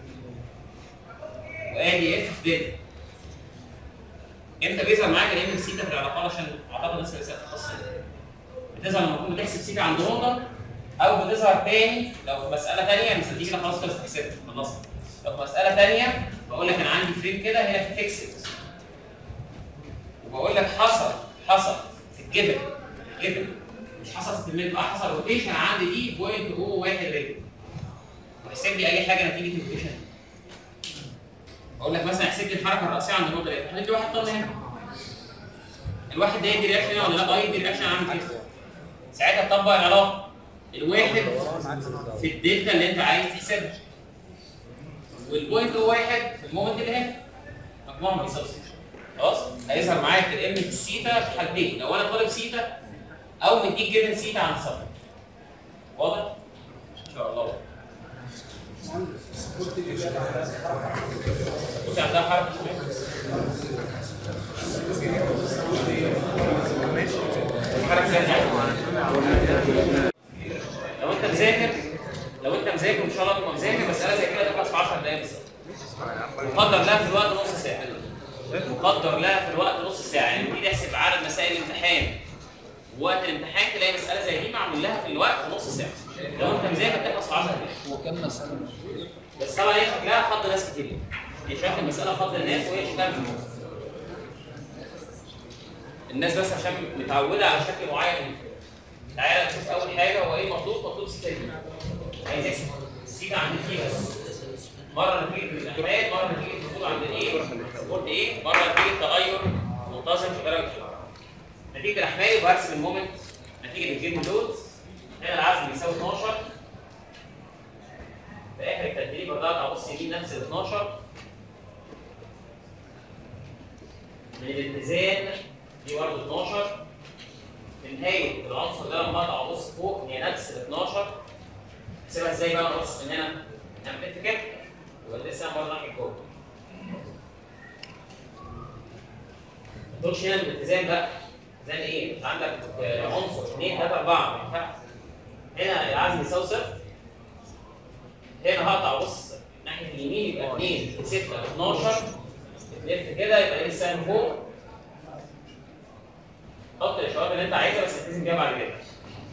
وادي اف في دلتا امتى بيظهر معاك الام في سيتا في العلاقات عشان اعتقد الناس اللي خاصه بتظهر لما تكون بتحسب سيتا عند نقطه او بتظهر تاني لو في مساله تانيه مش هتيجي لك خلاص خلصت حسبت خلصت لو في مساله تانيه بقول لك انا عندي فريم كده هنا في فيكسد وبقول لك حصل حصل في الجبل جبل مش حصل في الميل بقى حصل روتيشن عندي دي بوينت او واحد ريت واحسب لي اي حاجه نتيجه الروتيشن اقول لك مثلا احسب لي الحركه الرئيسيه عند النقطه دي حط لي واحد طن هنا الواحد ده يدي رياكشن هنا ولا لا؟ اه يدي رياكشن عامل كده ساعتها تطبق العلاقه الواحد في الدلتا اللي انت عايز تحسبها والبوينت هو واحد في المومنت اللي هنا مجموعهم بيساوي صفر خلاص هيظهر معاك الام في السيتا في حالتين لو انا طالب سيتا او مديك جيفن سيتا عن صفر واضح؟ ان شاء الله بص عندها حركه شويه الحركه زي لو انت مذاكر لو انت مذاكر ان شاء الله تبقى مذاكر مساله زي كده تخلص في 10 دقايق بالظبط مقدر لها في الوقت نص ساعه مقدر لها في الوقت نص ساعه يعني تيجي تحسب عدد مسائل الامتحان وقت الامتحان تلاقي مساله زي دي معمول لها في الوقت نص ساعه لو انت مذاكر تخلص في 10 دقايق وكم مسألة؟ بس طبعا هي شكلها خض ناس كتير هي شكل المساله خض الناس وهي شكلها مش الناس بس عشان متعوده على شكل معين تعالى نشوف اول حاجه هو ايه مطلوب مطلوب سيتا دي عايز اسم السيتا عند دي بس مره نتيجه الاحمال مره نتيجه الدخول عند الايه قلت ايه مره نتيجه تغير منتظم في درجه الحراره نتيجه الاحمال يبقى ارسم المومنت نتيجه الجيم لود هنا العزم بيساوي 12 في اخر التدريب بضغط ابص يمين نفس ال 12 من الاتزان دي برضه 12 في نهايه العنصر ده لما اقطع ابص فوق هي نفس ال 12 احسبها ازاي بقى ابص من هنا؟ انا بلف كده يبقى الدسام برضه ناحيه جوه ما تقولش هنا الاتزان بقى اتزان ايه؟ انت عندك آه، عنصر 2 3 4 ما ينفعش هنا العزم يساوي صفر هنا هقطع بص ناحيه اليمين يبقى 2 6 12 تلف كده يبقى ايه السهم فوق حط الاشارات اللي انت عايزها بس التزم بيها بعد كده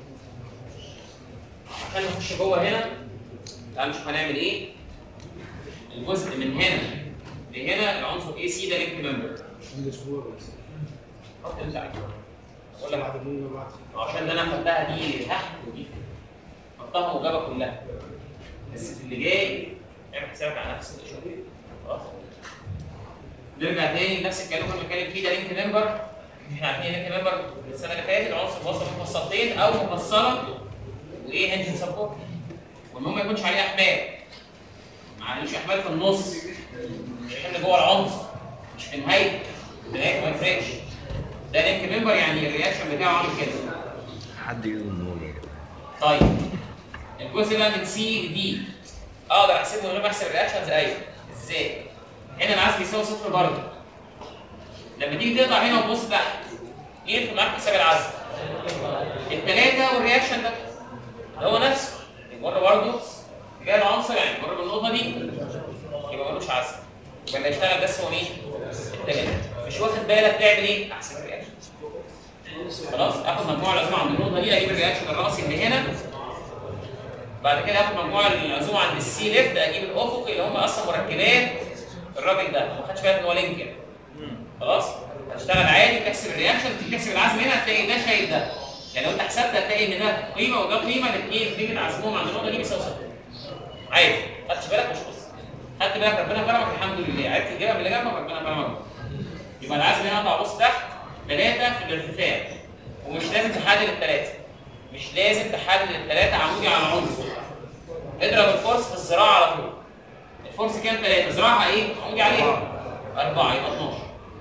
عشان نخش جوه هنا تعال نشوف هنعمل ايه الجزء من هنا لهنا العنصر اي سي ده لينك ممبر عندي اسبوع بس حط اللي انت عايزه اقول لك بعد منه بعد عشان ده انا خدتها دي تحت ودي فوق. حطها موجبه كلها بس في اللي جاي اعمل حسابك على نفس الاشاره خلاص نرجع تاني لنفس الكلام اللي كنا بنتكلم فيه ده لينك ممبر احنا عارفين لينك ممبر السنه اللي فاتت العنصر وصل مفصلتين او مفصله وايه هنجن سبورت والمهم ما يكونش عليه احمال ما عليهوش احمال في النص الحمل جوه العنصر مش في نهايته نهايته ما يفرقش ده لينك ممبر يعني الرياكشن بتاعه عامل كده حد يقول النور يا جدع طيب الجزء بقى من سي دي اقدر احسبه من غير ما احسب الرياكشنز ايوه ازاي؟ هنا العزم يساوي صفر برضه لما تيجي تقطع هنا وتبص تحت ايه يدخل معاك حساب العزم؟ الثلاثه والرياكشن ده ده هو نفسه يمر برضه جاي العنصر يعني يمر بالنقطه دي يبقى ملوش عزم يبقى اللي هيشتغل بس هو مين؟ الثلاثه مش واخد بالك تعمل ايه؟ احسب الرياكشن خلاص اخد مجموع العزومه عند النقطه دي اجيب الرياكشن الراسي اللي هنا بعد كده اخد مجموع العزومه عند السي ليفت اجيب الافقي اللي هم اصلا مركبات الراجل ده ما خدش بالك ان هو لينك يعني خلاص هتشتغل عادي تحسب الرياكشن تحسب العزم هنا هتلاقي ده شايل ده يعني لو انت حسبت هتلاقي ان ده قيمه وده قيمه الاثنين قيمه عزمهم عند النقطه دي بيساوي صفر عادي ما خدتش بالك مش قصه خدت بالك ربنا كرمك الحمد لله عرفت تجيبها من اللي جنبك ربنا كرمك يبقى العزم هنا اطلع بص تحت ثلاثه في الارتفاع ومش لازم تحدد الثلاثه مش لازم تحدد الثلاثه عمودي على عنصر اضرب الفورس في الذراع على طول الفورس كام ثلاثه ذراعها ايه عمودي عليه أربعة يبقى 12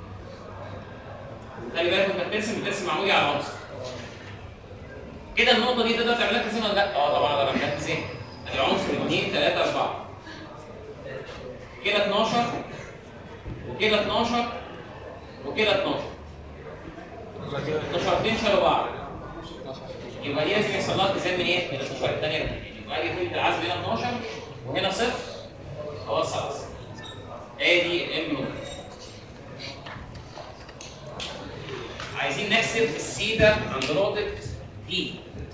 خلي بالك انت بترسم بترسم عمودي على عنصر كده النقطه دي تقدر تعملها كزين ولا لا؟ اه طبعا اقدر اعملها كزين العنصر 2 3 4 كده 12 وكده 12 وكده 12 12 شالوا بعض يبقى دي لازم يحصل لها اتزان من ايه؟ من ال 12 الثانيه يبقى اجي قيمه العزم هنا 12 وهنا صفر اوسع بس ادي ام نقطه عايزين نحسب السيتا عند نقطه دي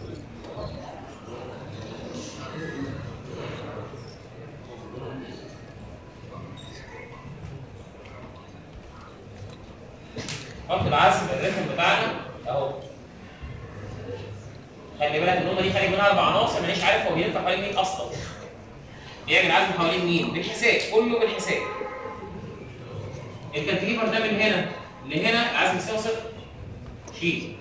خط العزم الريتم بتاعنا اهو خلي بالك النقطه دي خارج منها اربع عناصر مانيش عارف هو بينفع حوالين مين اصلا بيعمل عزم حوالين مين بالحساب كله بالحساب الكانتليفر ده من هنا لهنا العزم يساوي صفر شيل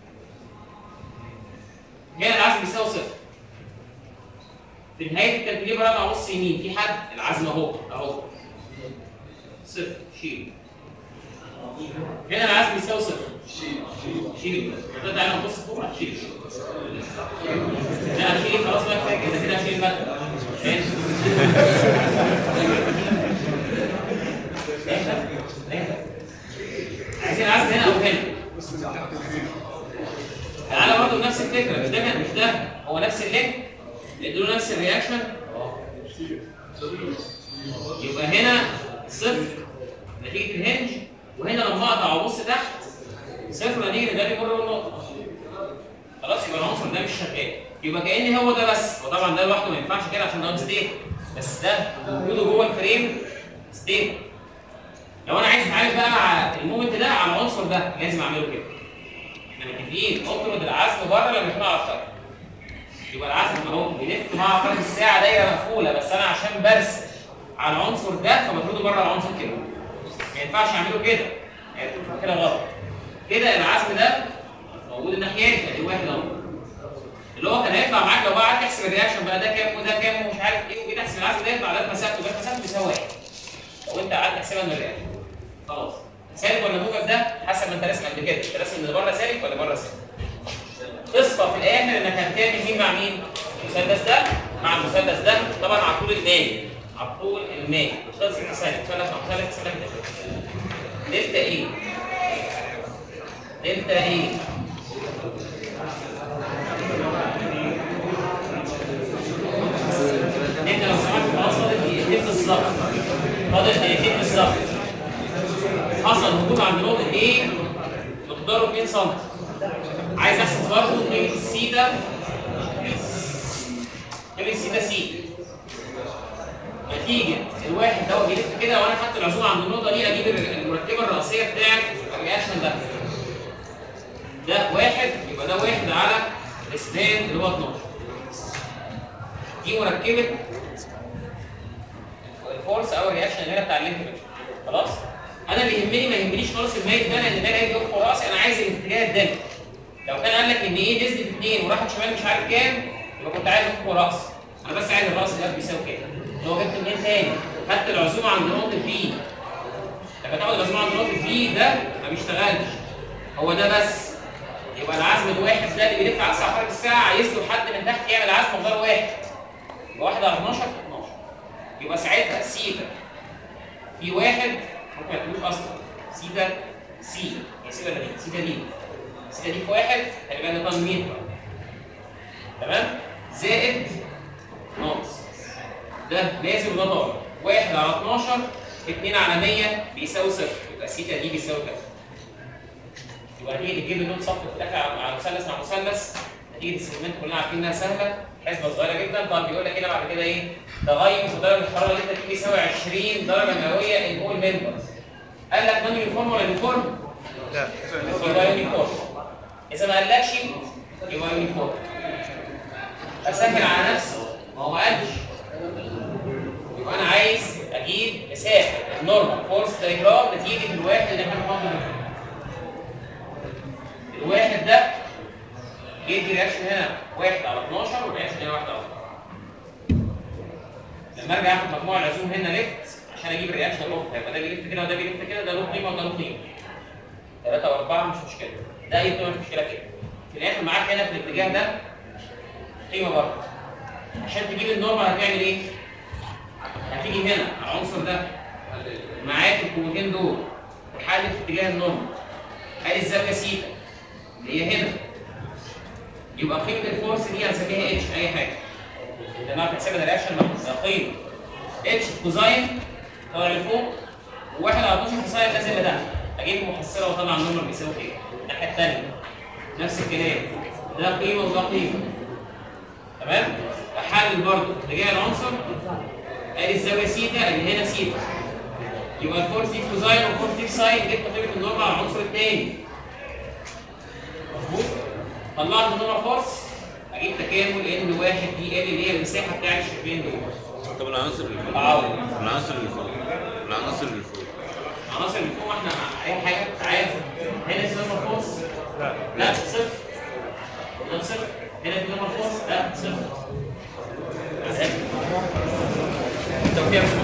هنا العزم يساوي صفر في نهايه الكانتليفر انا ابص يمين في حد العزم اهو اهو صفر شيل هنا العزم يساوي صفر شيل ده تعالى نبص فوق هتشيل لا هشيل خلاص بقى كفايه كده كده هشيل الماده ماشي عايزين العزم هنا او هنا تعالى برضه نفس الفكره مش ده كان- مش ده هو نفس اللينك ادوا نفس الرياكشن يبقى هنا صفر نتيجه الهنج وهنا لما اقطع وابص تحت صفر نتيجه ان ده بيمر بالنقطه خلاص يبقى العنصر ده مش شغال يبقى كان هو ده بس وطبعا ده لوحده ما ينفعش كده عشان ده انستيبل بس ده وجوده جوه الفريم ستيبل لو انا عايز اتعامل بقى مع المومنت ده على العنصر ده لازم اعمله كده احنا متفقين اطرد العزم بره لما يكون على الشرط يبقى العزم اهو بيلف مع عقارب الساعه دايره مقفوله بس انا عشان برسم على العنصر ده فبطرده بره العنصر كده ما ينفعش اعمله كده يعني كده غلط كده العزم ده موجود الناحيه دي ادي واحد اهو اللي هو كان هيطلع معاك لو بقى قعدت تحسب الرياكشن بقى ده كام وده كام ومش عارف ايه وكده تحسب العزم ده يطلع ده مسافته وده مسافته بيساوي واحد لو انت قعدت تحسبها من الرياكشن خلاص سالب ولا موجب ده حسب ما انت راسم قبل كده انت راسم اللي بره سالب ولا بره سالب تصفى في الاخر انك هتعمل مين مع مين؟ المثلث ده مع المثلث ده طبعا على طول المائي على طول المائي خلص التسلسل مثلث مع مثلث مثلث دلتا ايه؟ دلتا ايه؟ انت لو سمحت خلاص فاضل دقيقتين بالظبط فاضل دقيقتين بالظبط حصل هبوط عند نقطة ايه مقداره 2 سم عايز احسب برضه قيمة السي ده قيمة السي ده سي نتيجة الواحد ده بيلف كده وانا خدت العزومة عند النقطة دي اجيب المركبة الرئيسية بتاعت الرياكشن ده ده واحد يبقى ده واحد على الاسبان اللي هو 12 دي مركبة الفورس او الرياكشن اللي هنا بتاع اللينك ده خلاص انا اللي يهمني ما يهمنيش خالص الميت ده لان ده هيجي يقف راسي انا عايز الاتجاه الدالي لو كان قال لك ان ايه نزلت اثنين وراحت شمال مش عارف كام يبقى كنت عايز اقف راس انا بس عايز الراس ده بيساوي كده لو جبت منين تاني خدت العزومه عند نقطه بي لما تاخد العزومه عند نقطه بي ده ما بيشتغلش هو ده بس يبقى العزم الواحد ده اللي بيلف عكس عقارب الساعه عايز له حد من تحت يعمل عزم مقدار واحد يبقى واحد على 12 في 12 يبقى ساعتها سيتا في واحد ممكن ما تكتبوش اصلا سيتا سي هي سيتا دي سيتا دي سيتا دي في واحد هيبقى ده طن مين تمام زائد ناقص ده لازم وده طالع واحد على 12 في 2 على 100 بيساوي صفر يبقى سيتا دي بيساوي كذا يبقى هتيجي تجيب النوت صف في الاخر على على مثلث مع مثلث نتيجه السيجمنت كلنا عارفين انها سهله حسبه صغيره جدا طب بيقول لك هنا بعد كده ايه تغير في درجه الحراره اللي انت فيه بيساوي 20 درجه مئويه ان اول ممبرز قال لك نون يونيفورم ولا يونيفورم؟ لا يبقى يونيفورم اذا ما قالكش يبقى يونيفورم اسهل على نفسي ما هو ما قالش يبقى انا عايز اجيب مسافه النورمال فورس دايجرام نتيجه الواحد اللي احنا بنحطه هنا الواحد ده يدي رياكشن هنا 1 على 12 والرياكشن هنا 1 على 12 لما ارجع اخد مجموع العزوم هنا ليفت عشان اجيب الرياكشن لوف هيبقى ده بيلف كده وده بيلف كده ده له قيمه وده له قيمه 3 و4 مش مشكله ده اي قيمه مش مشكله كده في الاخر معاك هنا في الاتجاه ده قيمه برضه عشان تجيب النورمال هتعمل ايه؟ هتيجي هنا على العنصر ده معاك القوتين دول تحدد في اتجاه النورمال ادي الزاويه سيتا اللي هي هنا يبقى قيمه الفورس دي هنسميها اتش اي حاجه لما بتحسبها الرياكشن قيمه اتش كوزاين طالع لفوق وواحد على 12 في ساين لازم ده اجيب المحصله وطبعا النورمال بيساوي كده الناحيه الثانيه نفس الكلام ده قيمه وده قيمه تمام احلل برضه اتجاه العنصر ادي الزاويه سيتا اللي هنا سيتا يبقى الفورس دي في كوزاين والفورس دي في ساين جبت قيمه النورمال على العنصر الثاني مظبوط طلعت النورمال فورس اجيب تكامل ان واحد دي ال اللي هي المساحه بتاع الشريين دول طب العناصر اللي فوق أعوض. العناصر اللي فوق العناصر اللي فوق العناصر اللي فوق احنا اي حاجه عايز هنا في نورمال فورس لا صفر ده صفر هنا في نورمال فورس لا صفر التوفيق